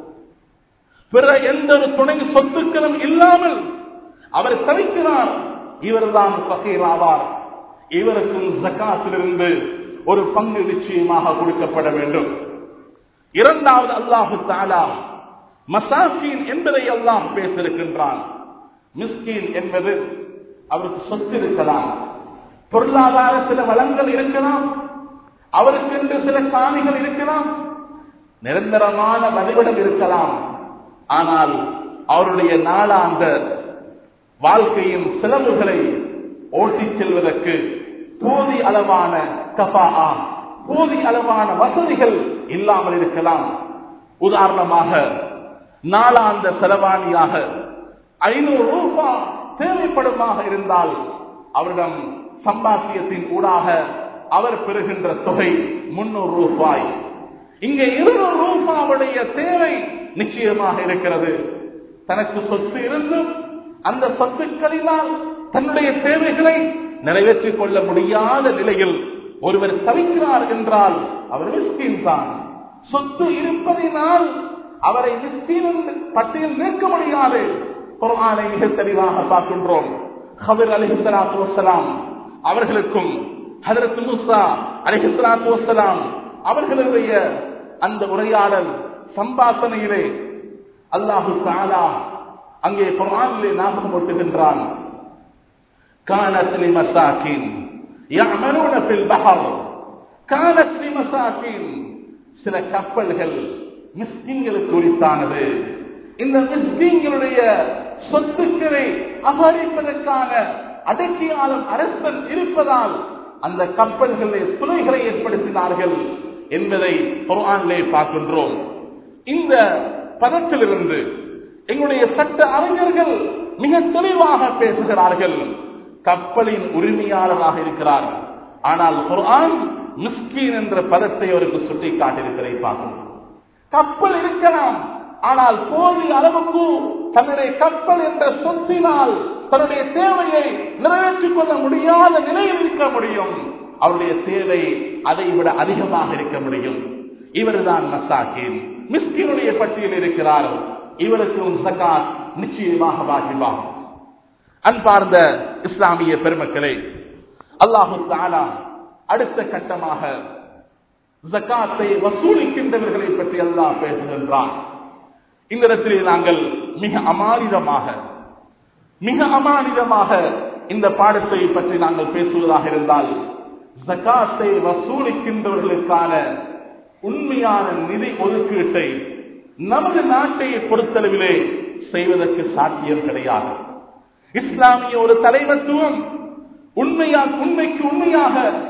பிற எந்த ஒரு துணை சொத்துக்களும் இல்லாமல் அவர் தவிக்கிறார் இவர்தான் பகீராவார் இவருக்கும் ஜக்காத்திலிருந்து ஒரு பங்கு நிச்சயமாக கொடுக்கப்பட வேண்டும் இரண்டாவது அல்லாஹு தாலா மசாக்கீன் என்பதை அல்லாஹ் பேசியிருக்கின்றான் மிஸ்கீன் என்பது அவருக்கு சொத்து இருக்கலாம் பொருளாதார சில வளங்கள் இருக்கலாம் அவருக்கு என்று சில காணிகள் இருக்கலாம் நிரந்தரமான வழிபடம் இருக்கலாம் ஆனால் அவருடைய நாளாந்த வாழ்க்கையின் செலவுகளை ஓட்டிச் செல்வதற்கு போதிய அளவான கபா போதிய அளவான வசதிகள் இல்லாமல் இருக்கலாம் உதாரணமாக நாளாந்த செலவாணியாக ஐநூறு ரூபாய் தேவைப்படுமாக இருந்தால் அவரிடம் சம்பாத்தியத்தின் ஊடாக அவர் பெறுகின்ற தொகை முன்னூறு ரூபாய் இங்கே இருநூறு ரூபாவுடைய தேவை நிச்சயமாக இருக்கிறது தனக்கு சொத்து இருந்தும் அந்த சொத்துக்களினால் தன்னுடைய தேவைகளை நிறைவேற்றிக் கொள்ள முடியாத நிலையில் ஒருவர் தவிக்கிறார் என்றால் அவர் மிஸ்கின் தான் சொத்து இருப்பதினால் அவரை மிஸ்கின் பட்டியல் நிற்க முடியாது குர்ஆனை மிக தெளிவாக பார்க்கின்றோம் ஹபர் அலிஹலாத்து வசலாம் அவர்களுக்கும் ஹதரத் முசா அலிஹலாத்து வசலாம் அவர்களுடைய அந்த உரையாடல் சம்பாசனையிலே அல்லாஹு தாலா அங்கே குரானிலே ஞாபகமூட்டுகின்றான் كانت لمساكين يعملون في البحر كانت لمساكين சில கப்பல்கள் மிஸ்கின்களுக்கு உரித்தானது இந்த மிஸ்கின்களுடைய சொத்துக்களை அபகரிப்பதற்கான அடக்கியாளர் அரசன் இருப்பதால் அந்த கப்பல்களை துணைகளை ஏற்படுத்தினார்கள் என்பதை குர்ஆனிலே பார்க்கின்றோம் இந்த பதத்திலிருந்து எங்களுடைய சட்ட அறிஞர்கள் மிக தெளிவாக பேசுகிறார்கள் கப்பலின் உரிமையாளராக இருக்கிறார் ஆனால் குர்ஆன் மிஸ்கீன் என்ற பதத்தை அவருக்கு சுட்டி காட்டியிருக்கிறதை பார்க்கணும் கப்பல் இருக்கலாம் ஆனால் போதிய அளவுக்கு தன்னுடைய கப்பல் என்ற சொத்தினால் தன்னுடைய தேவையை நிறைவேற்றிக் கொள்ள முடியாத நிலையில் இருக்க முடியும் அவருடைய தேவை அதை விட அதிகமாக இருக்க முடியும் இவர்தான் மசாக்கின் மிஸ்கினுடைய பட்டியல் இருக்கிறார் இவருக்கும் சகாத் நிச்சயமாக வாஜிபாகும் அன்பார்ந்த இஸ்லாமிய பெருமக்களே அல்லாஹு தாலா அடுத்த கட்டமாக ஜக்காத்தை வசூலிக்கின்றவர்களை பற்றி அல்லாஹ் பேசுகின்றான் இந்த இடத்திலே நாங்கள் மிக அமானிதமாக மிக அமானிதமாக இந்த பாடத்தை பற்றி நாங்கள் பேசுவதாக இருந்தால் ஜக்காத்தை வசூலிக்கின்றவர்களுக்கான உண்மையான நிதி ஒதுக்கீட்டை நமது நாட்டை பொறுத்தளவிலே செய்வதற்கு சாத்தியம் கிடையாது இஸ்லாமிய ஒரு தலைவத்துவம் உண்மையா உண்மைக்கு உண்மையாக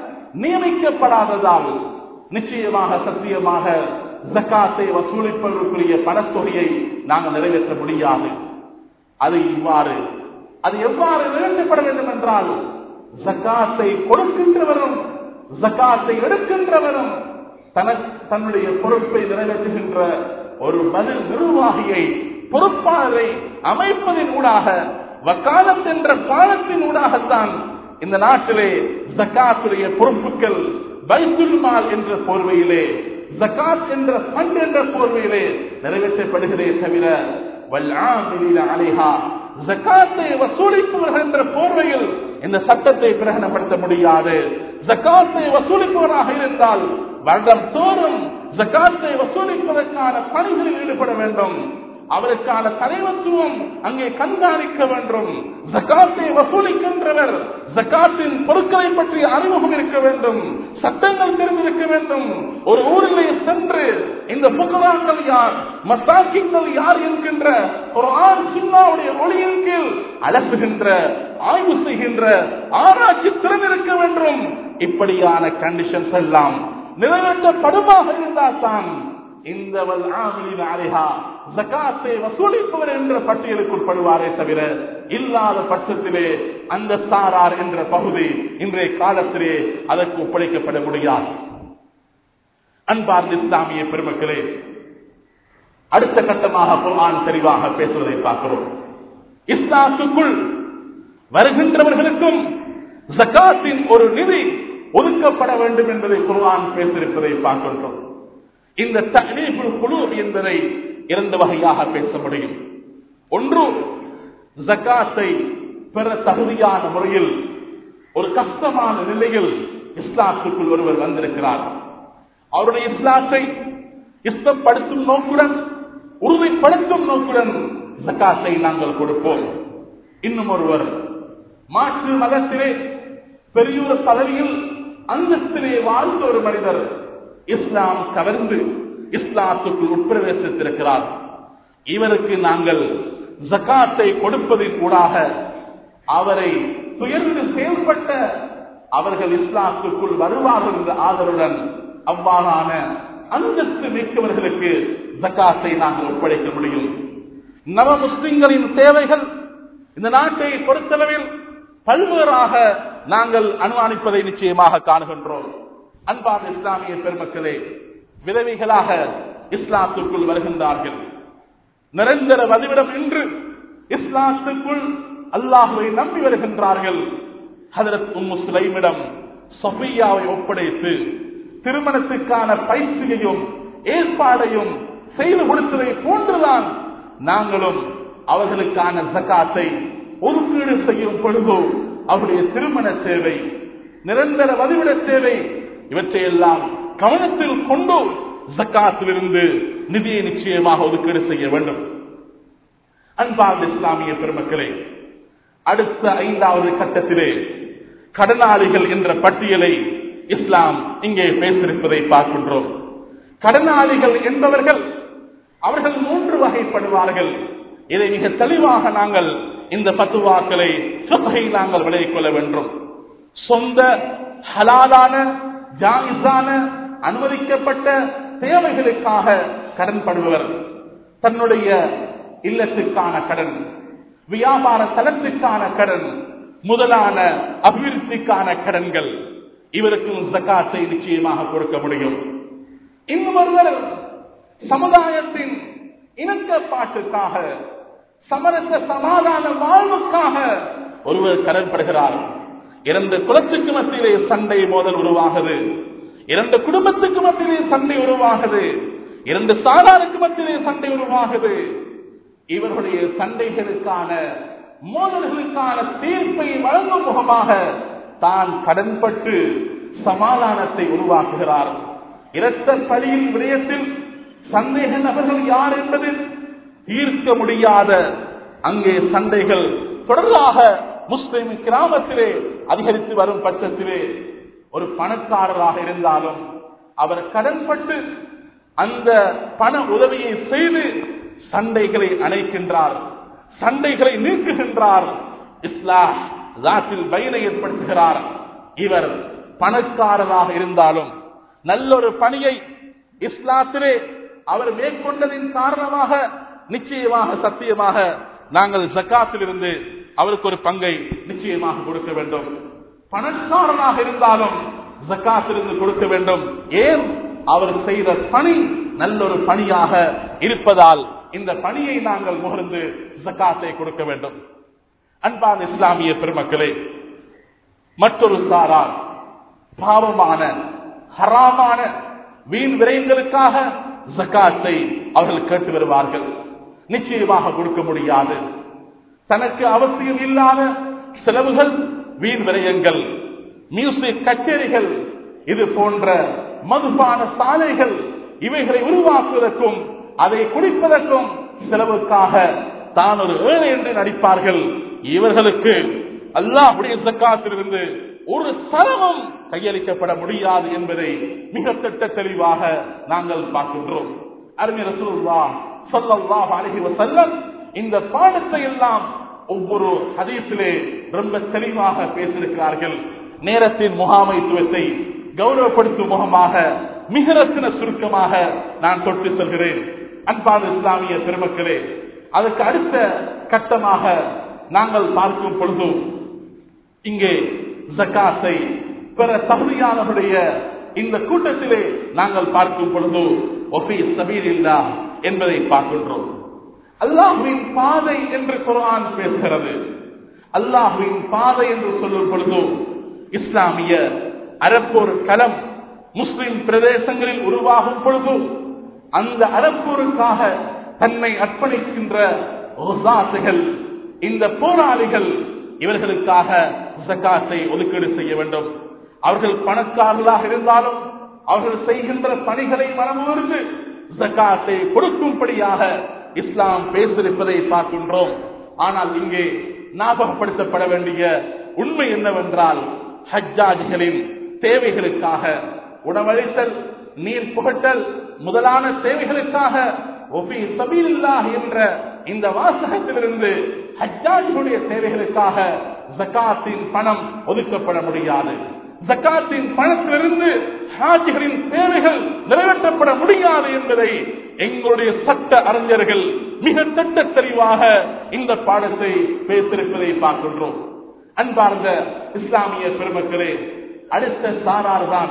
நியமிக்கப்படாததால் நிச்சயமாக சத்தியமாக ஜக்காத்தை வசூலிப்பதற்குரிய பணத்தொகையை நாங்கள் நிறைவேற்ற முடியாது அது இவ்வாறு அது எவ்வாறு நிறைவேற்றப்பட வேண்டும் என்றால் ஜக்காத்தை கொடுக்கின்றவரும் ஜக்காத்தை எடுக்கின்றவரும் தன்னுடைய பொறுப்பை நிறைவேற்றுகின்ற ஒரு பதில் நிர்வாகியை பொறுப்பாளரை அமைப்பதின் ஊடாக வக்காலத் என்ற பாலத்தின் ஊடாகத்தான் இந்த நாட்டிலே ஜக்காத்துடைய பொறுப்புகள் பைத்துல் மால் என்ற போர்வையிலே ஜக்காத் என்ற பண்ட் என்ற போர்வையிலே நிறைவேற்றப்படுகிறதே தவிர வல்லாமில அலைஹா ஜக்காத்தை வசூலிப்பவர்கள் என்ற போர்வையில் இந்த சட்டத்தை பிரகடனப்படுத்த முடியாது ஜக்காத்தை வசூலிப்பவராக இருந்தால் வருடம் தோறும் ஜக்காத்தை வசூலிப்பதற்கான பணிகளில் ஈடுபட வேண்டும் அவருக்கான தலைவத்துவம் அங்கே கண்காணிக்க வேண்டும் ஜக்காத்தை வசூலிக்கின்றவர் ஜக்காத்தின் பொருட்களை பற்றி அறிமுகம் இருக்க வேண்டும் சட்டங்கள் தெரிந்திருக்க வேண்டும் ஒரு ஊரிலே சென்று இந்த புகழாக்கள் யார் மசாக்கிங்கள் யார் என்கின்ற ஒரு ஆண் சின்னாவுடைய ஒளியின் கீழ் அலசுகின்ற ஆய்வு செய்கின்ற ஆராய்ச்சி திறன் இருக்க வேண்டும் இப்படியான கண்டிஷன்ஸ் எல்லாம் நிறைவேற்றப்படுமாக இருந்தால் தான் இந்த ஜக்காத்தை வசூலிப்பவர் என்ற பட்டியலுக்குள் படுவாரே தவிர இல்லாத பட்சத்திலே அந்த சாரார் என்ற பகுதி இன்றைய காலத்திலே அதற்கு ஒப்படைக்கப்பட முடியாது அன்பார்ந்த இஸ்லாமிய பெருமக்களே அடுத்த கட்டமாக குர்ஆன் தெளிவாக பேசுவதை பார்க்கிறோம் இஸ்லாத்துக்குள் வருகின்றவர்களுக்கும் ஜக்காத்தின் ஒரு நிதி ஒதுக்கப்பட வேண்டும் என்பதை குர்ஆன் பேசியிருப்பதை பார்க்கின்றோம் இந்த தக்லீஃபுல் குழு என்பதை இரண்டு வகையாக பேச முடியும் ஒன்று ஜக்காத்தை பெற தகுதியான முறையில் ஒரு கஷ்டமான நிலையில் இஸ்லாத்துக்குள் ஒருவர் வந்திருக்கிறார் அவருடைய இஸ்லாத்தை இஷ்டப்படுத்தும் நோக்குடன் உறுதிப்படுத்தும் நோக்குடன் ஜக்காத்தை நாங்கள் கொடுப்போம் இன்னும் ஒருவர் மாற்று மதத்திலே பெரியோர் பதவியில் அந்தத்திலே வாழ்ந்த ஒரு மனிதர் இஸ்லாம் கவர்ந்து இஸ்லாத்துக்குள் உட்பிரவேசித்திருக்கிறார் இவருக்கு நாங்கள் ஜக்காத்தை கொடுப்பதின் ஊடாக அவரை துயர்ந்து செயல்பட்ட அவர்கள் இஸ்லாத்துக்குள் வருவார்கள் என்ற ஆதரவுடன் அவ்வாறான அந்தஸ்து மிக்கவர்களுக்கு ஜக்காத்தை நாங்கள் ஒப்படைக்க முடியும் நவ முஸ்லிம்களின் தேவைகள் இந்த நாட்டை பொறுத்தளவில் பல்வேறாக நாங்கள் அனுமானிப்பதை நிச்சயமாக காணுகின்றோம் அன்பான இஸ்லாமிய பெருமக்களே விதவிகளாக இஸ்லாத்துக்குள் வருகின்றார்கள் நிரந்தர வதிவிடம் இன்று இஸ்லாத்துக்குள் அல்லாஹுவை நம்பி வருகின்றார்கள் ஹதரத் உம்மு சுலைமிடம் சொஃபியாவை ஒப்படைத்து திருமணத்துக்கான பயிற்சியையும் ஏற்பாடையும் செய்து கொடுத்ததை போன்றுதான் நாங்களும் அவர்களுக்கான ஜக்காத்தை ஒதுக்கீடு செய்யும் பொழுது அவருடைய திருமண தேவை நிரந்தர வதிவிட தேவை இவற்றையெல்லாம் கவனத்தில் கொண்டு ஜக்காத்திலிருந்து நிதியை நிச்சயமாக ஒதுக்கீடு செய்ய வேண்டும் அன்பார்ந்த இஸ்லாமிய பெருமக்களே அடுத்த ஐந்தாவது கட்டத்திலே கடனாளிகள் என்ற பட்டியலை இஸ்லாம் இங்கே பேசியிருப்பதை பார்க்கின்றோம் கடனாளிகள் என்பவர்கள் அவர்கள் மூன்று வகைப்படுவார்கள் இதை மிக தெளிவாக நாங்கள் இந்த பத்துவாக்களை சுகை நாங்கள் விலகிக் கொள்ள வேண்டும் சொந்த ஹலாலான ஜாயிஸான அனுமதிக்கப்பட்ட தேவைகளுக்காக கடன்படுபவர் தன்னுடைய இல்லத்துக்கான கடன் வியாபார தளத்துக்கான கடன் முதலான அபிவிருத்திக்கான கடன்கள் இவருக்கும் ஜக்காத்தை நிச்சயமாக கொடுக்க முடியும் இன்னொருவர் சமுதாயத்தின் இணக்கப்பாட்டுக்காக சமரச சமாதான வாழ்வுக்காக ஒருவர் கடன்படுகிறார் இரண்டு குலத்துக்கு மத்தியிலே சண்டை மோதல் உருவாகுது இரண்டு குடும்பத்துக்கு மத்தியிலே சண்டை உருவாகுது இரண்டு சாராருக்கு மத்தியிலே சண்டை உருவாகுது இவர்களுடைய சண்டைகளுக்கான மோதல்களுக்கான தீர்ப்பை வழங்கும் முகமாக தான் கடன்பட்டு சமாதானத்தை உருவாக்குகிறார் இரத்த பலியின் விடயத்தில் சந்தேக நபர்கள் யார் என்பது தீர்க்க முடியாத அங்கே சண்டைகள் தொடர்பாக முஸ்லிம் கிராமத்திலே அதிகரித்து வரும் பட்சத்திலே ஒரு பணக்காரராக இருந்தாலும் அவர் கடன்பட்டு அந்த பண உதவியை செய்து சண்டைகளை அணைக்கின்றார் சண்டைகளை நீக்குகின்றார் இஸ்லாம் ராத்தில் பயனை ஏற்படுத்துகிறார் இவர் பணக்காரராக இருந்தாலும் நல்லொரு பணியை இஸ்லாத்திலே அவர் மேற்கொண்டதின் காரணமாக நிச்சயமாக சத்தியமாக நாங்கள் ஜக்காத்தில் இருந்து அவருக்கு ஒரு பங்கை நிச்சயமாக கொடுக்க வேண்டும் பணக்காரனாக இருந்தாலும் ஜக்காத்திலிருந்து கொடுக்க வேண்டும் ஏன் அவர் செய்த பணி நல்லொரு பணியாக இருப்பதால் இந்த பணியை நாங்கள் முகர்ந்து ஜக்காத்தை கொடுக்க வேண்டும் அன்பான இஸ்லாமிய பெருமக்களே மற்றொரு சாரார் பாவமான ஹராமான வீண் விரயங்களுக்காக ஜக்காத்தை அவர்கள் கேட்டு வருவார்கள் நிச்சயமாக கொடுக்க முடியாது தனக்கு அவசியம் இல்லாத செலவுகள் வீண் விரயங்கள் மியூசிக் கச்சேரிகள் இது போன்ற மதுபான சாலைகள் இவைகளை உருவாக்குவதற்கும் அதை குடிப்பதற்கும் செலவுக்காக தான் ஒரு ஏழை என்று நடிப்பார்கள் இவர்களுக்கு அல்லாஹுடைய சக்காத்திலிருந்து ஒரு சரமும் கையளிக்கப்பட முடியாது என்பதை மிக திட்ட தெளிவாக நாங்கள் பார்க்கின்றோம் அருமை ரசூல்லா ஸல்லல்லாஹு அலைஹி வஸல்லம் இந்த பாடத்தை எல்லாம் ஒவ்வொரு ஹதீஸிலே ரொம்ப தெளிவாக பேசியிருக்கிறார்கள் நேரத்தின் முகாமைத்துவத்தை கௌரவப்படுத்தும் முகமாக மிக ரத்தின சுருக்கமாக நான் தொட்டு செல்கிறேன் அன்பான இஸ்லாமிய பெருமக்களே அதற்கு அடுத்த கட்டமாக நாங்கள் பார்க்கும் பொழுது இங்கே ஜக்காத்தை பெற தகுதியானவருடைய இந்த கூட்டத்திலே நாங்கள் பார்க்கும் பொழுது ஒபி சபீரில்லா என்பதை பார்க்கின்றோம் அல்லாஹுவின் பாதை என்று குரான் பேசுகிறது அல்லாஹுவின் பாதை என்று சொல்லும் பொழுது இஸ்லாமிய அரப்போர் களம் முஸ்லிம் பிரதேசங்களில் உருவாகும் பொழுது அந்த அரப்போருக்காக தன்னை அர்ப்பணிக்கின்ற ஒசாசுகள் இந்த போராளிகள் இவர்களுக்காக ஜக்காத்தை ஒதுக்கீடு செய்ய வேண்டும் அவர்கள் பணக்காரர்களாக இருந்தாலும் அவர்கள் செய்கின்ற பணிகளை மனமுறிந்து ஜக்காத்தை கொடுக்கும்படியாக இஸ்லாம் பேசியிருப்பதை பார்க்கின்றோம் ஆனால் இங்கே ஞாபகப்படுத்தப்பட வேண்டிய உண்மை என்னவென்றால் ஹஜ்ஜாஜிகளின் தேவைகளுக்காக உணவளித்தல் நீர் புகட்டல் முதலான தேவைகளுக்காக ஒபி சபீலில்லாஹ் என்ற இந்த வாசகத்திலிருந்து ஹஜ்ஜாஜிகளுடைய தேவைகளுக்காக ஜக்காத்தின் பணம் ஒதுக்கப்பட முடியாது ஜக்காத்தின் பணத்திலிருந்து ஹாஜிகளின் தேவைகள் நிறைவேற்றப்பட முடியாது என்பதை எங்களுடைய சட்ட அறிஞர்கள் மிக திட்ட தெளிவாக இந்த பாடத்தை பேசியிருப்பதை பார்க்கின்றோம் அன்பார்ந்த இஸ்லாமிய பெருமக்களே அடுத்த சாரார் தான்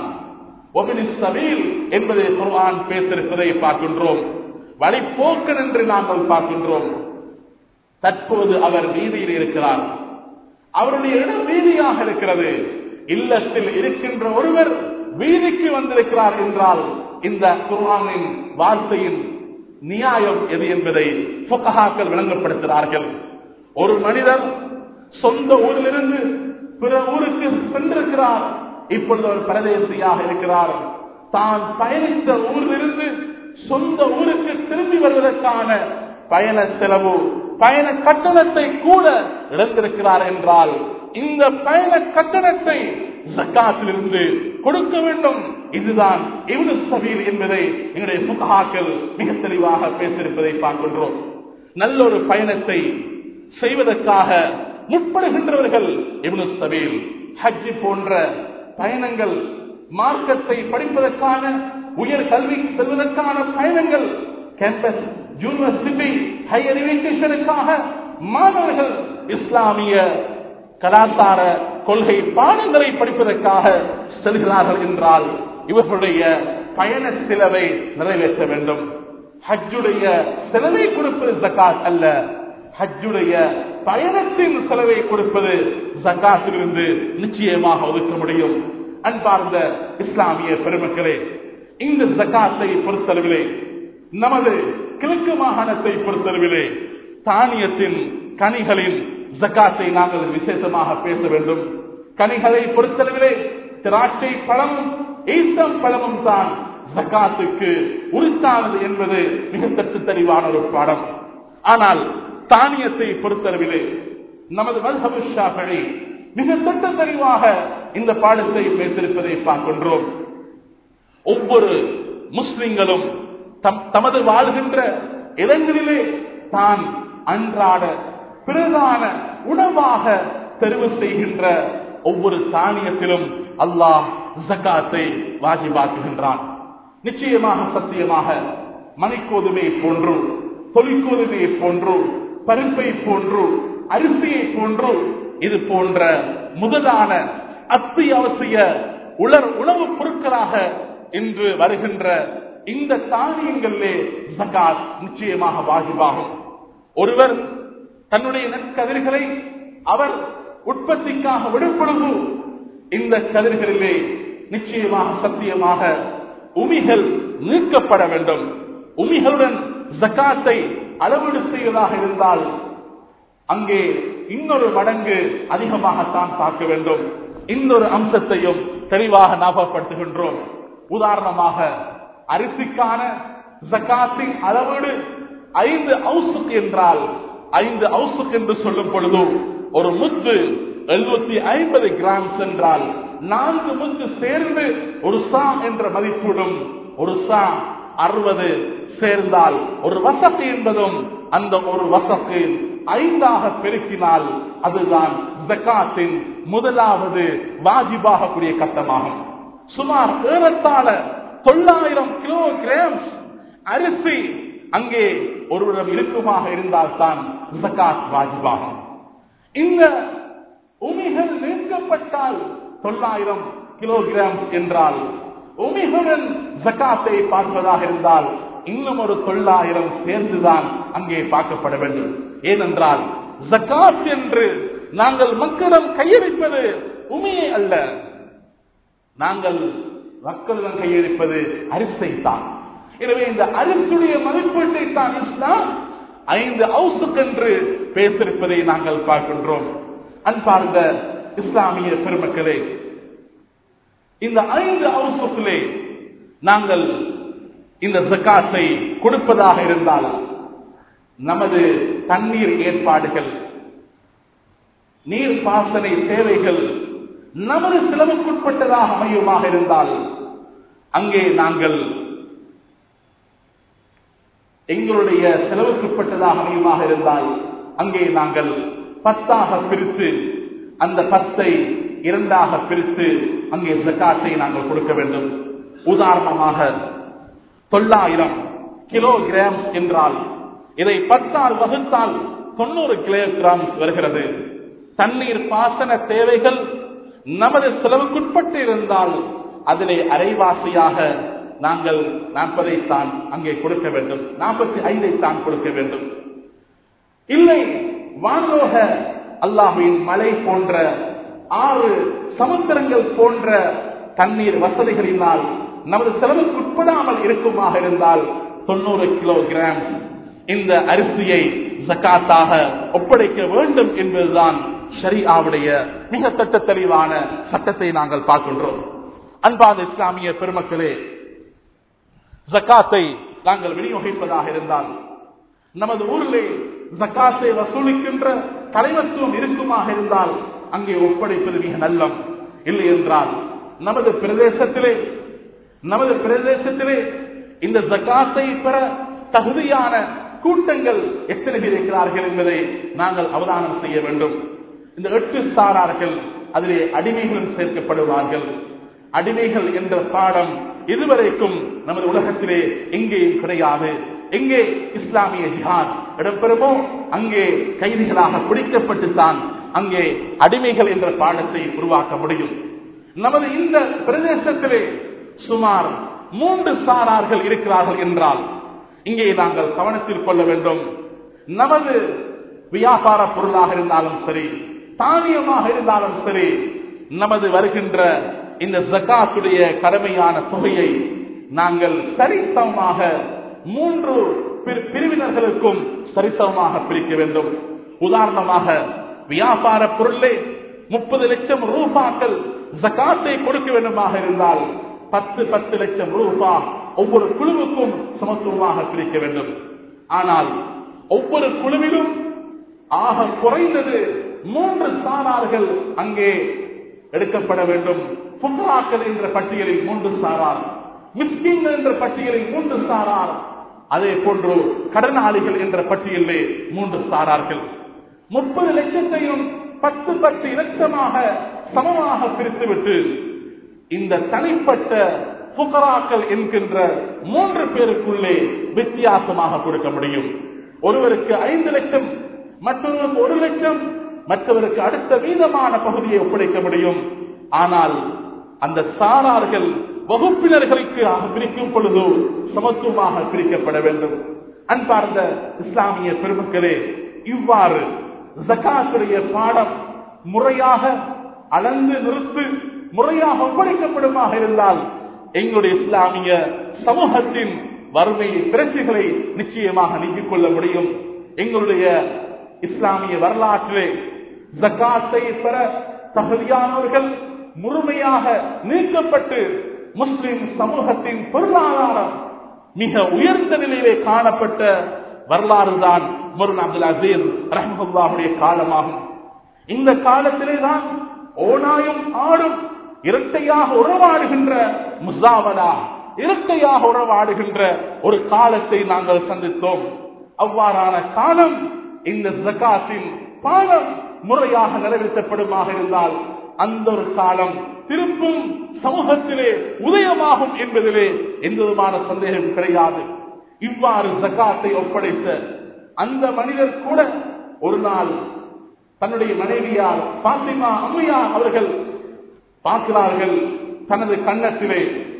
என்பதை குர்ஆன் பேசியிருப்பதை பார்க்கின்றோம் வழிபோக்கன் என்று நாங்கள் பார்க்கின்றோம் தற்போது அவர் வீதியில் இருக்கிறார் அவருடைய இடம் வீதியாக இருக்கிறது இல்லத்தில் இருக்கின்ற ஒருவர் வீதிக்கு வந்திருக்கிறார் என்றால் இந்த குர்ஆனின் வார்த்தையின் நியாயம் எது என்பதை புகஹாக்கள் விளங்கப்படுத்துகிறார்கள் ஒரு மனிதர் சொந்த ஊரிலிருந்து பிற ஊருக்கு சென்றிருக்கிறார் இப்பொழுது ஒரு பிரதேசியாக இருக்கிறார் தான் பயணித்த ஊரிலிருந்து சொந்த ஊருக்கு திரும்பி வருவதற்கான பயண செலவு பயண கட்டணத்தை கூட இழந்திருக்கிறார் என்றால் இந்த பயண கட்டணத்தை ஜக்காத்திலிருந்து கொடுக்க வேண்டும் இதுதான் இவனு சபீல் என்பதை எங்களுடைய புகாக்கள் மிக தெளிவாக பேசியிருப்பதை பார்க்கின்றோம் நல்ல ஒரு பயணத்தை செய்வதற்காக முற்படுகின்றவர்கள் இவனு சபீல் ஹஜ்ஜி போன்ற பயணங்கள் மார்க்கத்தை படிப்பதற்கான உயர் கல்வி செல்வதற்கான பயணங்கள் கேம்பஸ் யூனிவர்சிட்டி ஹையர் எஜுகேஷனுக்காக மாணவர்கள் இஸ்லாமிய கலாச்சார கொள்கை பாடங்களை படிப்பதற்காக செல்கிறார்கள் என்றால் இவர்களுடைய பயண செலவை நிறைவேற்ற வேண்டும் ஹஜ்ஜுடைய செலவை கொடுப்பது ஜக்காத் அல்ல ஹஜ்ஜுடைய பயணத்தின் செலவை கொடுப்பது ஜக்காத்திலிருந்து நிச்சயமாக ஒதுக்க முடியும் அன்பார்ந்த இஸ்லாமிய பெருமக்களே இந்த ஜக்காத்தை பொறுத்தளவிலே நமது கிழக்கு மாகாணத்தை பொறுத்தளவிலே தானியத்தின் கனிகளின் ஜக்காத்தை நாங்கள் விசேஷமாக பேச வேண்டும் கனிகளை பொறுத்தளவிலே திராட்சை பழமும் ஈசம் பழமும் தான் ஜக்காத்துக்கு உரித்தானது என்பது மிக தட்டு தெளிவான ஒரு பாடம் ஆனால் தானியத்தை பொறுத்தளவிலே நமது மதுஹபு ஷாஃபிஈ மிக தட்ட தெளிவாக இந்த பாடத்தை பேசியிருப்பதை பார்க்கின்றோம் ஒவ்வொரு முஸ்லிம்களும் தம் தமது வாழ்கின்ற இடங்களிலே தான் அன்றாட பிரதான உணவாக தெரிவு செய்கின்ற ஒவ்வொரு தானியத்திலும் அல்லாஹ் ஜக்காத்தை வாஜிபாக்குகின்றான் நிச்சயமாக சத்தியமாக மணிக்கோதுமை போன்று தொழிற்கோதுமையை போன்று பருப்பை போன்று அரிசியை போன்று இது போன்ற முதலான அத்தியாவசிய உலர் உணவுப் பொருட்களாக இன்று வருகின்ற இந்த தானியங்களிலே ஜகாத் நிச்சயமாக வாஜிபாகும் ஒருவர் தன்னுடைய நற்கதிர்களை அவர் உற்பத்திக்காக விடுபடுவு இந்த கதிர்களிலே நிச்சயமாக சத்தியமாக உமிகள் நீக்கப்பட வேண்டும் உமிகளுடன் ஜக்காத்தை அளவீடு செய்வதாக இருந்தால் அங்கே இன்னொரு மடங்கு அதிகமாகத்தான் பார்க்க வேண்டும் இன்னொரு அம்சத்தையும் தெளிவாக ஞாபகப்படுத்துகின்றோம் உதாரணமாக அரிசிக்கான ஜக்காத்தின் அளவீடு ஐந்து அவுசுக் என்றால் ஐந்து அவுசுக் என்று சொல்லும் பொழுது ஒரு முத்து எழுபத்தி ஐம்பது கிராம் சென்றால் நான்கு முத்து சேர்ந்து ஒரு சா என்ற மதிப்பீடும் ஒரு சா அறுபது சேர்ந்தால் ஒரு வசக்கு என்பதும் அந்த ஒரு வசக்கு ஐந்தாக பெருக்கினால் அதுதான் ஜக்காத்தின் முதலாவது வாஜிபாகக்கூடிய கட்டமாகும் சுமார் ஏறத்தாழ தொள்ளாயிரம் கிலோகிராம்ஸ் அரிசி அங்கே ஒருவரிடம் இருக்குமாக இருந்தால்தான் ஜக்காத் வாஜிபாகும் இந்த உமிகள் நீக்கப்பட்டால் தொள்ளாயிரம் கிலோகிராம் என்றால் உமிகளுடன் ஜக்காத்தை பார்ப்பதாக இருந்தால் இன்னும் ஒரு தொள்ளாயிரம் சேர்ந்துதான் அங்கே பார்க்கப்பட வேண்டும் ஏனென்றால் ஜக்காத் என்று நாங்கள் மக்களிடம் கையளிப்பது உமையை அல்ல நாங்கள் மக்களிடம் கையளிப்பது அரிசை தான் எனவே இந்த அரிசுடைய மதிப்பீட்டை தான் இஸ்லாம் ஐந்து அவுசுக் என்று பேசிருப்பதை நாங்கள் பார்க்கின்றோம் அன்பார்ந்த இஸ்லாமிய பெருமக்களே இந்த ஐந்து அவுசுக்கிலே நாங்கள் இந்த ஜக்காத்தை கொடுப்பதாக இருந்தால் நமது தண்ணீர் ஏற்பாடுகள் நீர் பாசனை தேவைகள் நமது செலவுக்குட்பட்டதாக அமையுமாக இருந்தால் அங்கே நாங்கள் எங்களுடைய செலவுக்குட்பட்டதாக அமையுமாக இருந்தால் அங்கே நாங்கள் பத்தாக பிரித்து அந்த பத்தை இரண்டாக பிரித்து அங்கே ஜக்காத்தை நாங்கள் கொடுக்க வேண்டும் உதாரணமாக தொள்ளாயிரம் கிலோகிராம் என்றால் இதை பத்தால் வகுத்தால் தொண்ணூறு கிலோகிராம் வருகிறது தண்ணீர் பாசன தேவைகள் நமது செலவுக்குட்பட்டு இருந்தால் அதிலே அரைவாசியாக நாங்கள் நாற்பதை தான் அங்கே கொடுக்க வேண்டும் நாற்பத்தி ஐந்தை தான் கொடுக்க வேண்டும் இல்லை வானோக அல்லாஹுவின் மலை போன்ற ஆறு சமுத்திரங்கள் போன்ற தண்ணீர் வசதிகளினால் நமது செலவுக்கு உட்படாமல் இருக்குமாக இருந்தால் தொண்ணூறு கிலோகிராம் இந்த அரிசியை ஜக்காத்தாக ஒப்படைக்க வேண்டும் என்பதுதான் ஷரியாவுடைய மிக சட்ட தெளிவான சட்டத்தை நாங்கள் பார்க்கின்றோம் அன்பான இஸ்லாமிய பெருமக்களே ஜக்காத்தை நாங்கள் விநியோகிப்பதாக இருந்தால் நமது ஊரிலே ஜக்காத்தை வசூலிக்கின்ற தலைவத்துவம் இருக்குமாக இருந்தால் அங்கே ஒப்படைப்பது மிக நல்லம் இல்லை என்றால் நமது பிரதேசத்திலே நமது பிரதேசத்திலே இந்த ஜக்காத்தை பெற தகுதியான கூட்டங்கள் எத்தனை பேர் இருக்கிறார்கள் என்பதை நாங்கள் அவதானம் செய்ய வேண்டும் இந்த எட்டு சாரார்கள் அதிலே அடிமைகளும் சேர்க்கப்படுவார்கள் அடிமைகள் என்ற பாடம் இதுவரைக்கும் நமது உலகத்திலே எங்கேயும் கிடையாது எங்கே இஸ்லாமிய ஜிஹாத் இடம்பெறுமோ அங்கே கைதிகளாக பிடிக்கப்பட்டுத்தான் அங்கே அடிமைகள் என்ற பாடத்தை உருவாக்க முடியும் நமது இந்த பிரதேசத்திலே சுமார் மூன்று சாரார்கள் இருக்கிறார்கள் என்றால் இங்கே நாங்கள் கவனத்தில் கொள்ள வேண்டும் நமது வியாபார பொருளாக இருந்தாலும் சரி தானியமாக இருந்தாலும் சரி நமது வருகின்ற இந்த ஜக்காத்துடைய கடமையான தொகையை நாங்கள் சரிசமமாக மூன்று பிரிவினர்களுக்கும் சரிசமமாக பிரிக்க வேண்டும் உதாரணமாக வியாபார பொருளே முப்பது லட்சம் ரூபாக்கள் ஜக்காத்தை கொடுக்க வேண்டுமாக இருந்தால் பத்து பத்து லட்சம் ரூபா ஒவ்வொரு குழுவுக்கும் சமத்துவமாக பிரிக்க வேண்டும் ஆனால் ஒவ்வொரு குழுவிலும் ஆக குறைந்தது மூன்று சாரார்கள் அங்கே எடுக்கப்பட வேண்டும் புகராக்கள் என்ற பட்டியலில் மூன்று சாரார் மிஸ்கின்கள் என்ற பட்டியலில் மூன்று சாரார் அதே போன்று கடனாளிகள் என்ற பட்டியலிலே மூன்று சாரார்கள் முப்பது லட்சத்தையும் பத்து பத்து இலட்சமாக சமமாக பிரித்துவிட்டு இந்த தனிப்பட்ட புகராக்கள் என்கின்ற மூன்று பேருக்குள்ளே வித்தியாசமாக கொடுக்க முடியும் ஒருவருக்கு ஐந்து லட்சம் மற்றொருவருக்கு ஒரு லட்சம் மற்றவருக்கு அடுத்த வீதமான பகுதியை ஒப்படைக்க முடியும் ஆனால் அந்த சாரார்கள் வகுப்பினர்களுக்கு பிரிக்கும் பொழுது சமத்துவமாக பிரிக்கப்பட வேண்டும் அன்பார்ந்த இஸ்லாமிய பெருமக்களே இவ்வாறு ஜக்காத்துடைய பாடம் முறையாக அளந்து நிறுத்து முறையாக ஒப்படைக்கப்படுமாக இருந்தால் எங்களுடைய இஸ்லாமிய சமூகத்தின் வறுமை பிரச்சனைகளை நிச்சயமாக நீக்கிக் கொள்ள முடியும் எங்களுடைய இஸ்லாமிய வரலாற்றிலே ஜக்காத்தை பெற தகுதியானவர்கள் முழுமையாக நீக்கப்பட்டு முஸ்லிம் சமூகத்தின் பொருளாதாரம் மிக உயர்ந்த நிலையிலே காணப்பட்ட வரலாறு தான் முருன் அப்துல் அசீஸ் ரஹமுல்லாவுடைய காலமாகும் இந்த காலத்திலே தான் ஓனாயும் ஆடும் இரட்டையாக உறவாடுகின்ற முசாவதா இரட்டையாக உறவாடுகின்ற ஒரு காலத்தை நாங்கள் சந்தித்தோம் அவ்வாறான காலம் இந்த ஜக்காத்தின் பாலம் முறையாக நிறைவேற்றப்படுமாக இருந்தால் அந்த ஒரு காலம் திருப்பும் சமூகத்திலே உதயமாகும் என்பதிலே எந்த விதமான சந்தேகம் கிடையாது இவ்வாறு ஜக்காத்தை ஒப்படைத்த அந்த மனிதர் கூட ஒரு நாள் தன்னுடைய மனைவியார் பாத்திமா அம்மையார் அவர்கள் பார்க்கிறார்கள் தனது கன்னத்திலே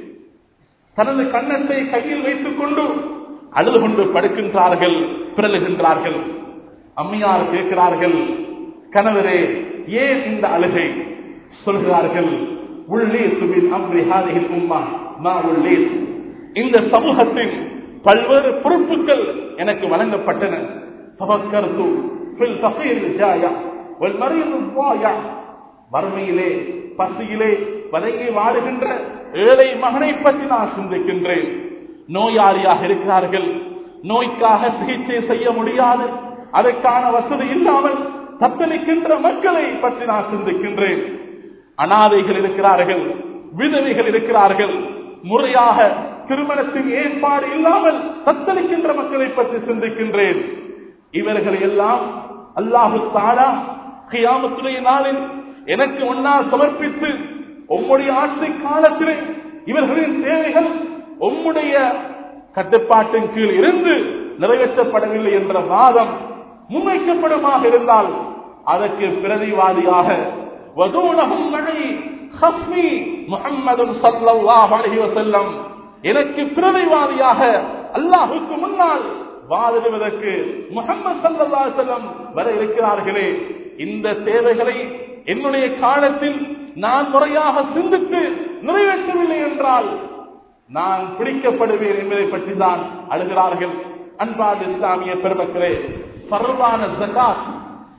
தனது கன்னத்தை கையில் வைத்துக் கொண்டு அழுது கொண்டு படுக்கின்றார்கள் பிறழுகின்றார்கள் அம்மையார் கேட்கிறார்கள் கணவரே ஏன் இந்த அழுகை சொல்கிறார்கள் உள்ளே சுபின் அம்ரி ஹாதிகில் உம்மா மா உள்ளே இந்த சமூகத்தின் பல்வேறு பொறுப்புகள் எனக்கு வழங்கப்பட்டன தவக்கருத்து ஃபில் தஃபீர் ஜாயா வல் மரியது வாயா வறுமையிலே பசியிலே வதங்கி வாடுகின்ற ஏழை மகனை பற்றி நான் சிந்திக்கின்றேன் நோயாளியாக இருக்கிறார்கள் நோய்க்காக சிகிச்சை செய்ய முடியாது அதற்கான வசதி இல்லாமல் தத்தளிக்கின்ற மக்களை பற்றி நான் சிந்திக்கின்றேன் அனாதைகள் இருக்கிறார்கள் விதவைகள் இருக்கிறார்கள் முறையாக திருமணத்தின் ஏற்பாடு இல்லாமல் தத்தளிக்கின்ற மக்களை பற்றி சிந்திக்கின்றேன் இவர்கள் எல்லாம் அல்லாஹு தாரா கியாமத்துடைய நாளில் எனக்கு ஒன்னால் சமர்ப்பித்து உம்முடைய ஆட்சி காலத்திலே இவர்களின் தேவைகள் உம்முடைய கட்டுப்பாட்டின் கீழ் இருந்து நிறைவேற்றப்படவில்லை என்ற வாதம் முன்வைக்கப்படுமாக இருந்தால் அதற்கு பிரதிவாதியாக வதூனகும் மழை ஹஸ்மி முகம்மதும் சல்லல்லாஹு அலைஹி வஸல்லம் எனக்கு பிரதிவாதியாக அல்லாஹுக்கு முன்னால் வாதிடுவதற்கு முகமது சல்லா செல்லம் வர இருக்கிறார்களே இந்த தேவைகளை என்னுடைய காலத்தில் நான் முறையாக சிந்தித்து நிறைவேற்றவில்லை என்றால் நான் பிடிக்கப்படுவேன் என்பதை பற்றி தான் அழுகிறார்கள் அன்பாது இஸ்லாமிய பெருமக்களே பரவான ஜகாத்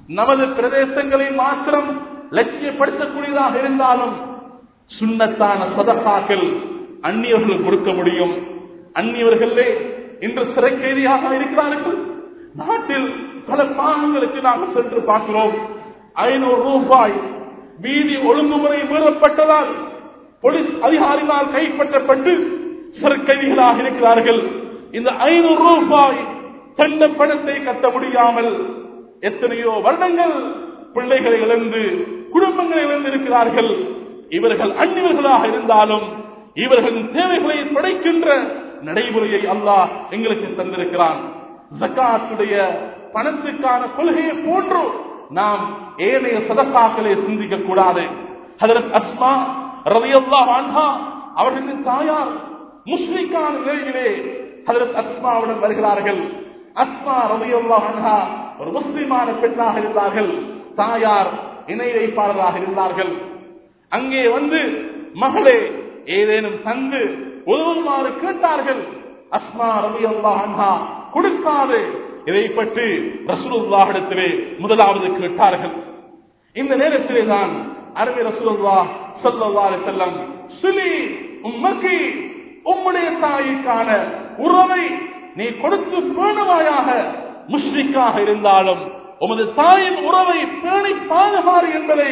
நமது பிரதேசங்களை மாத்திரம் லட்சியப்படுத்தக்கூடியதாக இருந்தாலும் சுண்ணத்தான சதகாக்கள் அந்நியர்கள் கொடுக்க முடியும் அந்நியர்களே இன்று சிறை கைதியாக இருக்கிறார்கள் நாட்டில் பல பாகங்களுக்கு நாங்கள் சென்று பார்க்கிறோம் ஐநூறு ரூபாய் வீதி ஒழுங்குமுறை மீறப்பட்டதால் போலீஸ் அதிகாரிகளால் கைப்பற்றப்பட்டு சிறை கைதிகளாக இருக்கிறார்கள் இந்த ஐநூறு ரூபாய் தண்ட பணத்தை கட்ட முடியாமல் எத்தனையோ வருடங்கள் பிள்ளைகளை இழந்து குடும்பங்களை இழந்து இருக்கிறார்கள் இவர்கள் அந்நியர்களாக இருந்தாலும் இவர்களின் தேவைகளை படைக்கின்ற நடைமுறையை அல்லாஹ் எங்களுக்கு தந்திருக்கிறான் ஜக்காத்துடைய பணத்துக்கான கொள்கையை போன்று நாம் ஏனைய சதக்காக்களை சிந்திக்க கூடாது ஹதரத் அஸ்மா ரலியல்லாஹு அன்ஹா அவர்களின் தாயார் முஸ்லிக்கான நிலையிலே ஹதரத் அஸ்மாவுடன் வருகிறார்கள் அஸ்மா ரலியல்லாஹு அன்ஹா ஒரு முஸ்லிமான பெண்ணாக இருந்தார்கள் தாயார் இணை வைப்பாளராக இருந்தார்கள் அங்கே வந்து மகளே ஏதேனும் தந்து உதவுமாறு கேட்டார்கள் அஸ்மா ரவி அன்ஹா கொடுக்காது இதை பற்றி ரசூலுல்லாஹிடத்திலே முதலாவது கேட்டார்கள் இந்த நேரத்திலே தான் அரபி ரசூலுல்லா ஸல்லல்லாஹு அலைஹி வஸல்லம் சுலி உம்மக்கி உம்முடைய தாய்க்கான உறவை நீ கொடுத்து பேணுவாயாக முஷ்ரிக்காக இருந்தாலும் உமது தாயின் உறவை பேணி பாதுகாறு என்பதை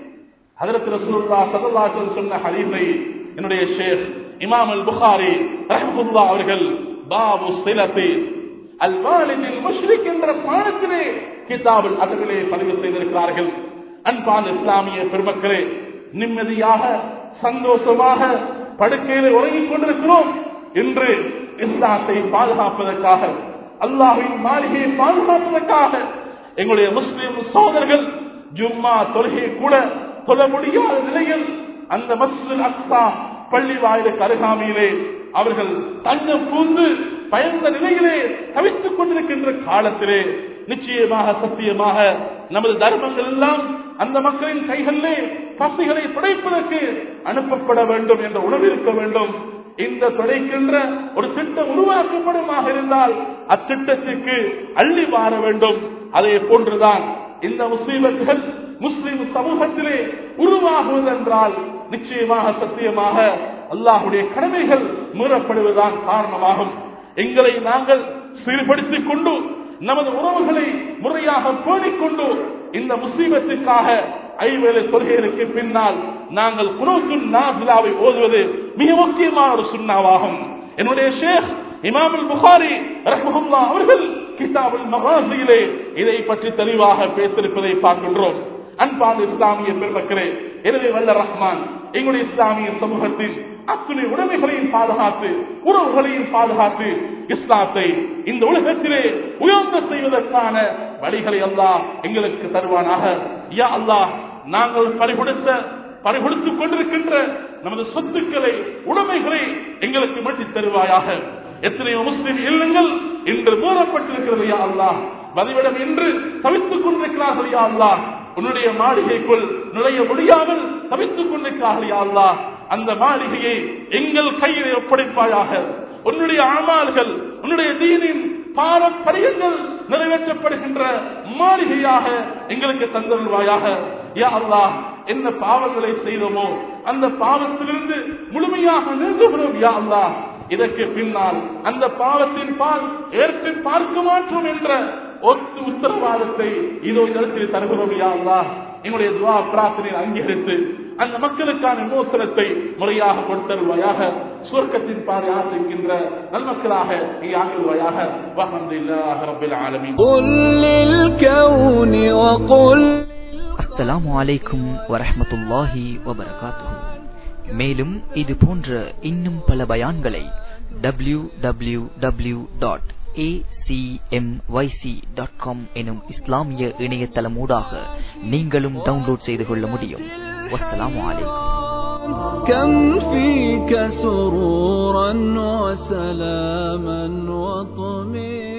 ஹதரத் ரசூலுல்லா ஸல்லல்லாஹு அலைஹி வஸல்லம் சொன்ன ஹதீஸை என்னுடைய ஷேக் இமாம் அல் புகாரி ரஹ்மத்துல்லாஹ் அவர்கள் பாபு சிலத்தி அல் வாலிதில் முஷ்ரிக் என்ற பாடத்திலே கிதாபில் அதர்களே பதிவு செய்திருக்கிறார்கள் அன்பான இஸ்லாமிய பெருமக்களே நிம்மதியாக சந்தோஷமாக படுக்கையிலே உறங்கிக் கொண்டிருக்கிறோம் இன்று இஸ்லாத்தை பாதுகாப்பதற்காக அல்லாஹின் மாளிகையை பாதுகாப்பதற்காக எங்களுடைய முஸ்லிம் சோதர்கள் ஜும்மா தொழுகை கூட தொழ முடியாத நிலையில் அந்த மஸ்ஜித் அக்ஸா பள்ளி வாயிலுக்கு அருகாமையிலே அவர்கள் தங்கம் பூந்து பயந்த நிலையிலே தவித்துக் கொண்டிருக்கின்ற காலத்திலே நிச்சயமாக சத்தியமாக நமது தர்மங்கள் எல்லாம் அந்த மக்களின் கைகளிலே பசிகளை துடைப்பதற்கு அனுப்பப்பட வேண்டும் என்ற உணர்வு இருக்க வேண்டும் இந்த துடைக்கின்ற ஒரு திட்டம் உருவாக்கப்படுமாக இருந்தால் அத்திட்டத்திற்கு அள்ளி மாற வேண்டும் அதே போன்றுதான் இந்த முஸ்லீம்கள் முஸ்லிம் சமூகத்திலே உருவாகுவதென்றால் நிச்சயமாக சத்தியமாக அல்லாஹுடைய கடமைகள் மீறப்படுவதுதான் காரணமாகும் எங்களை நாங்கள் சீர்படுத்திக் கொண்டு நமது உறவுகளை முறையாக பேணிக்கொண்டு இந்த முஸ்லீமத்திற்காக ஐவேளை தொழுகைகளுக்கு பின்னால் நாங்கள் குனோத்துன் நாசிலாவை ஓதுவது மிக முக்கியமான ஒரு சுண்ணாவாகும் என்னுடைய ஷேக் இமாமுல் புகாரி ரஹ்மஹுல்லா அவர்கள் கிதாபுல் மகாசியிலே இதை பற்றி தெளிவாக பேசியிருப்பதை பார்க்கின்றோம் அன்பான இஸ்லாமிய பெருமக்களே எனவே வல்ல ரஹ்மான் எங்களுடைய இஸ்லாமிய சமூகத்தின் அத்துணை உடைமைகளையும் பாதுகாத்து உறவுகளையும் பாதுகாத்து இஸ்லாத்தை இந்த உலகத்திலே உயர்ந்த செய்வதற்கான வழிகளை அல்லாஹ் எங்களுக்கு தருவானாக யா அல்லாஹ் நாங்கள் பறிகொடுத்த பறிகொடுத்துக் கொண்டிருக்கின்ற நமது சொத்துக்களை உடைமைகளை எங்களுக்கு மாற்றித் தருவாயாக எத்தனையோ முஸ்லிம் இல்லங்கள் இன்று மூடப்பட்டிருக்கிறது யா அல்லாஹ் வதிவிடம் என்று தவித்துக் கொண்டிருக்கிறார்கள் யா அல்லாஹ் உன்னுடைய மாளிகைக்குள் நுழைய முடியாமல் தவித்துக் கொண்டிருக்கிறார்கள் யா அல்லாஹ் அந்த மாளிகையை எங்கள் கையிலே ஒப்படைப்பாயாக உன்னுடைய ஆமால்கள் உன்னுடைய தீனின் பாரம்பரியங்கள் நிறைவேற்றப்படுகின்ற மாளிகையாக எங்களுக்கு தந்தருள்வாயாக யா அல்லாஹ் என்ன பாவங்களை செய்தோமோ அந்த பாவத்திலிருந்து முழுமையாக நிறுத்துகிறோம் யா அல்லாஹ் இதற்கு பின்னால் அந்த பாவத்தின் பால் ஏற்று பார்க்க மாற்றோம் என்ற ஒத்து உத்தரவாதத்தை இதோ இதற்கு தருகிறோம் யா அல்லாஹ் எங்களுடைய துவா பிரார்த்தனை அங்கீகரித்து அந்த மக்களுக்கான விமோசனத்தை முறையாக கொடுத்தருவாயாக சுவர்க்கத்தின் பாதை ஆசிக்கின்ற நல்மக்களாக நீ ஆகிடுவாயாக வஹம்துல்லாஹ் ரப்பில் ஆலமீன் قل للكون وقل அஸ்ஸலாமு அலைக்கும் வரஹ்மத்துல்லாஹி வபரகாத்துஹு மேலும் இது போன்ற இன்னும் பல பயான்களை W W W dot dot com எனும் இஸ்லாமிய இணையதளமூடாக நீங்களும் டவுன்லோட் செய்து கொள்ள முடியும் வஸ்ஸலாமு அலைக்கும் كم فيك سرورا وسلاما وطمئنا